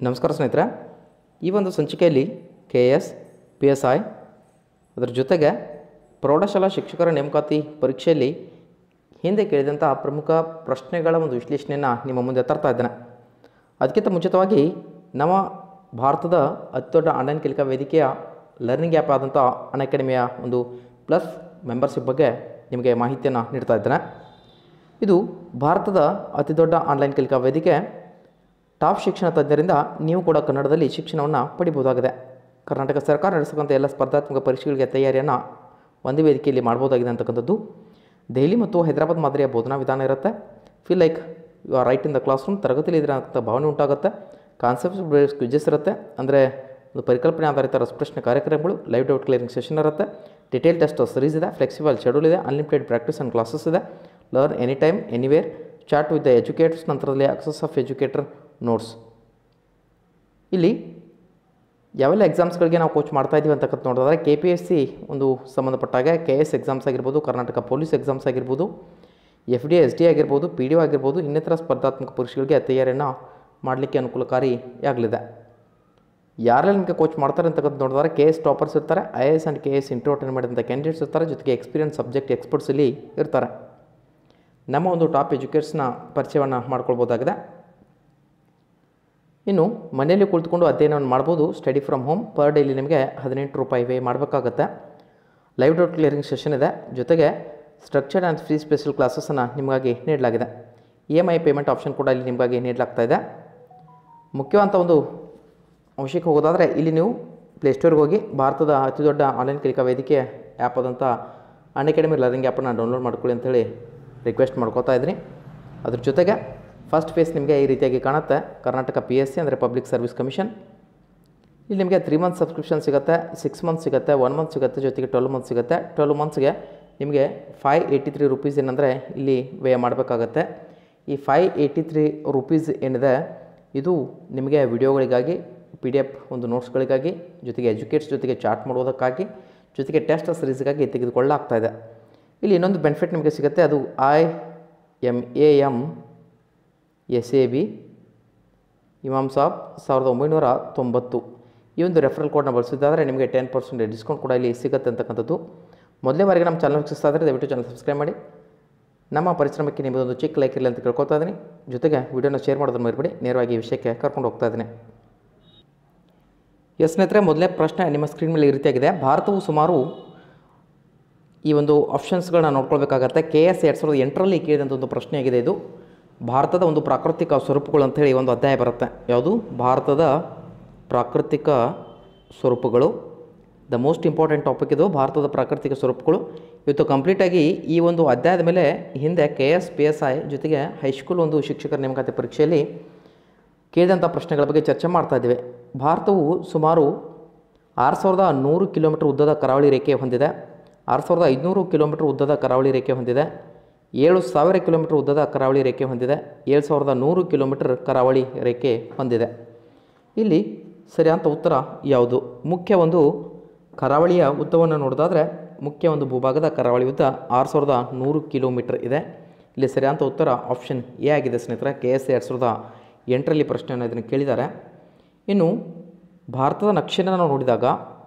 ನಮಸ್ಕಾರ ಸ್ನೇಹಿತರೆ ಈ ಒಂದು ಸಂಚಿಕೆಯಲ್ಲಿ K S P S I ಅದರ ಜೊತೆಗೆ ಪ್ರೌಢಶಾಲಾ ಶಿಕ್ಷಕರ ನೇಮಕಾತಿ ಪರೀಕ್ಷೆಯಲ್ಲಿ ಹಿಂದೆ ಕೇಳಿದಂಥ ಪ್ರಮುಖ ಪ್ರಶ್ನೆಗಳ ಒಂದು ವಿಶ್ಲೇಷಣೆಯನ್ನು ನಿಮ್ಮ ಮುಂದೆ ತರ್ತಾ ಇದ್ದೇನೆ ಅದಕ್ಕಿಂತ ಮುಂಚಿತವಾಗಿ ನಮ್ಮ ಭಾರತದ ಅತಿದೊಡ್ಡ ಆನ್ಲೈನ್ ಕಲಿಕಾ ವೇದಿಕೆಯ ಲರ್ನಿಂಗ್ ಆ್ಯಪ್ ಆದಂಥ ಅನ್ ಅಕಾಡೆಮಿಯ ಒಂದು ಪ್ಲಸ್ ಮೆಂಬರ್ಶಿಪ್ ಬಗ್ಗೆ ನಿಮಗೆ ಮಾಹಿತಿಯನ್ನು ನೀಡ್ತಾ ಇದ್ದೇನೆ ಇದು ಭಾರತದ ಅತಿದೊಡ್ಡ ಆನ್ಲೈನ್ ಕಲಿಕಾ ವೇದಿಕೆ ಟಾಪ್ ಶಿಕ್ಷಣ ತಜ್ಞರಿಂದ ನೀವು ಕೂಡ ಕನ್ನಡದಲ್ಲಿ ಶಿಕ್ಷಣವನ್ನು ಪಡಿಬೋದಾಗಿದೆ ಕರ್ನಾಟಕ ಸರ್ಕಾರ ನಡೆಸತಕ್ಕಂಥ ಎಲ್ಲ ಸ್ಪರ್ಧಾತ್ಮಕ ಪರೀಕ್ಷೆಗಳಿಗೆ ತಯಾರಿಯನ್ನು ಒಂದೇ ವೇದಿಕೆಯಲ್ಲಿ ಮಾಡ್ಬೋದಾಗಿದೆ ಅಂತಕ್ಕಂಥದ್ದು ದೆಹಲಿ ಮತ್ತು ಹೈದರಾಬಾದ್ ಮಾದರಿಯ ಬೋಧನಾ ವಿಧಾನ ಇರುತ್ತೆ feel like you are right in the classroom ತರಗತಿಯಲ್ಲಿ ಇದ್ರೆ ಅಂತ ಭಾವನೆ ಉಂಟಾಗುತ್ತೆ ಕಾನ್ಸೆಪ್ಟ್ಸ್ ಬೇಸ್ಡ್ ಕ್ವಿಜಸ್ ಇರುತ್ತೆ ಅಂದರೆ ಒಂದು ಪರಿಕಲ್ಪನೆ ಆಧಾರಿತ ರಸಪ್ರಶ್ನೆ ಕಾರ್ಯಕ್ರಮಗಳು ಲೈವ್ ಡೌಟ್ ಕ್ಲಿಯರಿಂಗ್ ಸೆಷನ್ ಇರುತ್ತೆ ಡಿಟೇಲ್ ಟೆಸ್ಟ್ ಸೀರೀಸ್ ಇದೆ ಫ್ಲೆಕ್ಸಿಬಲ್ ಶೆಡ್ಯೂಲ್ ಇದೆ ಅನ್ಲಿಮಿಟೆಡ್ ಪ್ರಾಕ್ಟೀಸ್ ಆ್ಯಂಡ್ ಕ್ಲಾಸಸ್ ಇದೆ learn any time anywhere chat with the educators ನಂತರದಲ್ಲಿ ಆಕ್ಸಸ್ ಆಫ್ ಎಜುಕೇಟರ್ ನೋಟ್ಸ್ ಇಲ್ಲಿ ಯಾವೆಲ್ಲ ಎಕ್ಸಾಮ್ಸ್ಗಳಿಗೆ ನಾವು ಕೋಚ್ ಮಾಡ್ತಾ ಇದ್ದೀವಿ ಅಂತಕ್ಕಂಥ ನೋಡಿದ್ರೆ ಕೆ ಪಿ ಎಸ್ ಸಿ ಒಂದು ಸಂಬಂಧಪಟ್ಟಾಗ ಕೆ ಎಸ್ ಎಕ್ಸಾಮ್ಸ್ ಆಗಿರ್ಬೋದು ಕರ್ನಾಟಕ ಪೊಲೀಸ್ ಎಕ್ಸಾಮ್ಸ್ ಆಗಿರ್ಬೋದು ಎಫ್ ಡಿ ಎಸ್ ಡಿ ಆಗಿರ್ಬೋದು ಪಿ ಡಿ ಒ ಆಗಿರ್ಬೋದು ಇನ್ನಿತರ ಸ್ಪರ್ಧಾತ್ಮಕ ಪರೀಕ್ಷೆಗಳಿಗೆ ತಯಾರಿಯನ್ನು ಮಾಡಲಿಕ್ಕೆ ಅನುಕೂಲಕಾರಿಯಾಗಲಿದೆ ಯಾರೆಲ್ಲ ನಿಮಗೆ ಕೋಚ್ ಮಾಡ್ತಾರೆ ಅಂತಕ್ಕಂಥ ನೋಡಿದ್ರೆ ಕೆ ಎಸ್ ಟಾಪರ್ಸ್ ಇರ್ತಾರೆ I A S and K S interview attend ಮಾಡಿದಂಥ ಕ್ಯಾಂಡಿಡೇಟ್ಸ್ ಇರ್ತಾರೆ ಜೊತೆಗೆ ಎಕ್ಸ್ಪೀರಿಯನ್ಸ್ ಸಬ್ಜೆಕ್ಟ್ ಎಕ್ಸ್ಪರ್ಟ್ಸ್ ಇಲ್ಲಿ ಇರ್ತಾರೆ ನಮ್ಮ ಒಂದು ಟಾಪ್ ಎಜುಕೇಟ್ಸ್ನ ಪರಿಚಯವನ್ನು ಮಾಡ್ಕೊಳ್ಬೋದಾಗಿದೆ ಇನ್ನು ಮನೆಯಲ್ಲಿ ಕುಳಿತುಕೊಂಡು ಅಧ್ಯಯನವನ್ನು ಮಾಡ್ಬೋದು study from home per daily ನಿಮಗೆ ಹದಿನೆಂಟು ರೂಪಾಯಿ ವೇ ಮಾಡಬೇಕಾಗತ್ತೆ ಲೈವ್ ಡೌಟ್ ಕ್ಲಿಯರಿಂಗ್ ಸೆಷನ್ ಇದೆ ಜೊತೆಗೆ ಸ್ಟ್ರಕ್ಚರ್ಡ್ ಆ್ಯಂಡ್ ಫ್ರೀ ಸ್ಪೆಷಲ್ ಕ್ಲಾಸಸನ್ನು ನಿಮಗಾಗಿ ನೀಡಲಾಗಿದೆ E M I payment option ಕೂಡ ಇಲ್ಲಿ ನಿಮಗಾಗಿ ನೀಡಲಾಗ್ತಾ ಇದೆ ಮುಖ್ಯವಂತ ಒಂದು ಅಂಶಕ್ಕೆ ಹೋಗೋದಾದರೆ ಇಲ್ಲಿ ನೀವು ಪ್ಲೇಸ್ಟೋರ್ಗೆ ಹೋಗಿ ಭಾರತದ ಅತಿ ದೊಡ್ಡ ಆನ್ಲೈನ್ ಕಲಿಕಾ ವೇದಿಕೆ ಆ್ಯಪ್ ಆದಂಥ ಅನ್ ಅಕಾಡೆಮಿ ಲರ್ನಿಂಗ್ ಆ್ಯಪನ್ನು ಡೌನ್ಲೋಡ್ ಮಾಡ್ಕೊಳ್ಳಿ ಅಂತೇಳಿ ರಿಕ್ವೆಸ್ಟ್ ಮಾಡ್ಕೋತಾ ಇದ್ದೀನಿ ಅದ್ರ ಜೊತೆಗೆ ಫಸ್ಟ್ ಫೇಸ್ ನಿಮಗೆ ಈ ರೀತಿಯಾಗಿ ಕಾಣುತ್ತೆ ಕರ್ನಾಟಕ ಪಿ ಎಸ್ ಸಿ ಅಂದರೆ ಪಬ್ಲಿಕ್ ಸರ್ವಿಸ್ ಕಮಿಷನ್ ಇಲ್ಲಿ ನಿಮಗೆ ತ್ರೀ ಮಂತ್ ಸಬ್ಸ್ಕ್ರಿಪ್ಷನ್ ಸಿಗುತ್ತೆ ಸಿಕ್ಸ್ ಮಂತ್ ಸಿಗುತ್ತೆ ಒನ್ ಮಂತ್ ಸಿಗುತ್ತೆ ಜೊತೆಗೆ ಟ್ವೆಲ್ ಮಂತ್ ಸಿಗುತ್ತೆ ಟ್ವೆಲ್ ಮಂತ್ಸ್ಗೆ ನಿಮಗೆ ಫೈ ಏಯ್ಟಿ ತ್ರೀ ರುಪೀಸ್ ಏನಂದರೆ ಇಲ್ಲಿ ವ್ಯಯ ಮಾಡಬೇಕಾಗತ್ತೆ ಈ ಫೈ ಏಯ್ಟಿ ತ್ರೀ ರುಪೀಸ್ ಏನಿದೆ ಇದು ನಿಮಗೆ ವಿಡಿಯೋಗಳಿಗಾಗಿ ಪಿ ಡಿ ಎಫ್ ಒಂದು ನೋಟ್ಸ್ಗಳಿಗಾಗಿ ಜೊತೆಗೆ ಎಜುಕೇಟ್ಸ್ ಜೊತೆಗೆ ಚಾಟ್ ಮಾಡೋದಕ್ಕಾಗಿ ಜೊತೆಗೆ ಟೆಸ್ಟ್ ಸೀರೀಸ್ಗಾಗಿ ತೆಗೆದುಕೊಳ್ಳಲಾಗ್ತಾ ಇದೆ ಇಲ್ಲಿ ಇನ್ನೊಂದು ಬೆನಿಫಿಟ್ ನಿಮಗೆ ಸಿಗುತ್ತೆ ಅದು I M A M S A B Imam Sab ಸಾವಿರದ ಒಂಬೈನೂರ ತೊಂಬತ್ತು ಈ ಒಂದು ರೆಫರಲ್ ಕೋಡ್ನ ಬಳಸಿದ್ದಾದರೆ ನಿಮಗೆ ಟೆನ್ ಪರ್ಸೆಂಟ್ ಡಿಸ್ಕೌಂಟ್ ಕೂಡ ಇಲ್ಲಿ ಸಿಗುತ್ತೆ ಅಂತಕ್ಕಂಥದ್ದು ಮೊದಲೇ ಬಾರಿಗೆ ನಮ್ಮ ಚಾನಲ್ ವೀಕ್ಷಿಸ್ತಾ ಇದ್ದರೆ ದಯವಿಟ್ಟು ಚಾನಲ್ ಸಬ್ಸ್ಕ್ರೈಬ್ ಮಾಡಿ ನಮ್ಮ ಪರಿಶ್ರಮಕ್ಕೆ ನಿಮ್ಮದೊಂದು ಚಿಕ್ಕ ಲೈಕ್ ಇರಲಿ ಅಂತ ಕೇಳ್ಕೊತಾ ಇದ್ದೀನಿ ಜೊತೆಗೆ ವಿಡಿಯೋನ ಶೇರ್ ಮಾಡೋದನ್ನು ಮರಿಬೇಡಿ ನೇರವಾಗಿ ಈ ವಿಷಯಕ್ಕೆ ಕರ್ಕೊಂಡು ಹೋಗ್ತಾ ಇದ್ದೀನಿ ಎಸ್ ಸ್ನೇಹಿತರೆ ಮೊದಲನೇ ಪ್ರಶ್ನೆ ನಿಮ್ಮ ಸ್ಕ್ರೀನ್ ಮೇಲೆ ಈ ರೀತಿಯಾಗಿದೆ ಭಾರತವು ಸುಮಾರು ಈ ಒಂದು ಆಪ್ಷನ್ಸ್ಗಳನ್ನ ನೋಡ್ಕೊಳ್ಬೇಕಾಗತ್ತೆ ಕೆ ಎಸ್ ಎರಡು ಸಾವಿರದ ಎಂಟರಲ್ಲಿ ಕೇಳಿದಂಥ ಒಂದು ಪ್ರಶ್ನೆ ಆಗಿದೆ ಇದು ಭಾರತದ ಒಂದು ಪ್ರಾಕೃತಿಕ ಸ್ವರೂಪಗಳು ಅಂತೇಳಿ ಒಂದು ಅಧ್ಯಾಯ ಬರುತ್ತೆ ಯಾವುದು ಭಾರತದ ಪ್ರಾಕೃತಿಕ ಸ್ವರೂಪಗಳು ದ ಮೋಸ್ಟ್ ಇಂಪಾರ್ಟೆಂಟ್ ಟಾಪಿಕ್ ಇದು ಭಾರತದ ಪ್ರಾಕೃತಿಕ ಸ್ವರೂಪಗಳು ಇವತ್ತು ಕಂಪ್ಲೀಟಾಗಿ ಈ ಒಂದು ಅಧ್ಯಾಯದ ಮೇಲೆ ಹಿಂದೆ K S P S I ಜೊತೆಗೆ ಹೈಸ್ಕೂಲ್ ಒಂದು ಶಿಕ್ಷಕರ ನೇಮಕಾತಿ ಪರೀಕ್ಷೆಯಲ್ಲಿ ಕೇಳಿದಂಥ ಪ್ರಶ್ನೆಗಳ ಬಗ್ಗೆ ಚರ್ಚೆ ಮಾಡ್ತಾ ಇದ್ದೇವೆ ಭಾರತವು ಸುಮಾರು ಆರು ಸಾವಿರದ ನೂರು ಕಿಲೋಮೀಟರ್ ಉದ್ದದ ಕರಾವಳಿ ರೇಖೆ ಹೊಂದಿದೆ ಆರು ಸಾವಿರದ ಐದುನೂರು ಕಿಲೋಮೀಟರ್ ಉದ್ದದ ಕರಾವಳಿ ರೇಖೆ ಹೊಂದಿದೆ ಏಳು ಸಾವಿರ ಕಿಲೋಮೀಟರ್ ಉದ್ದದ ಕರಾವಳಿ ರೇಖೆ ಹೊಂದಿದೆ ಏಳು ಸಾವಿರದ ನೂರು ಕಿಲೋಮೀಟರ್ ಕರಾವಳಿ ರೇಖೆ ಹೊಂದಿದೆ ಇಲ್ಲಿ ಸರಿಯಾದ ಉತ್ತರ ಯಾವುದು ಮುಖ್ಯ ಒಂದು ಕರಾವಳಿಯ ಉದ್ದವನ್ನು ನೋಡೋದಾದರೆ ಮುಖ್ಯ ಒಂದು ಭೂಭಾಗದ ಕರಾವಳಿ ಉದ್ದ ಆರು ಸಾವಿರದ ನೂರು ಕಿಲೋಮೀಟರ್ ಇದೆ ಇಲ್ಲಿ ಸರಿಯಾದ ಉತ್ತರ ಆಪ್ಷನ್ ಎ ಆಗಿದೆ ಸ್ನೇಹಿತರೆ ಕೆ ಎಸ್ ಎರಡು ಸಾವಿರದ ಎಂಟರಲ್ಲಿ ಪ್ರಶ್ನೆಯನ್ನು ಇದನ್ನು ಕೇಳಿದ್ದಾರೆ ಇನ್ನು ಭಾರತದ ನಕ್ಷೆಯನ್ನು ನಾವು ನೋಡಿದಾಗ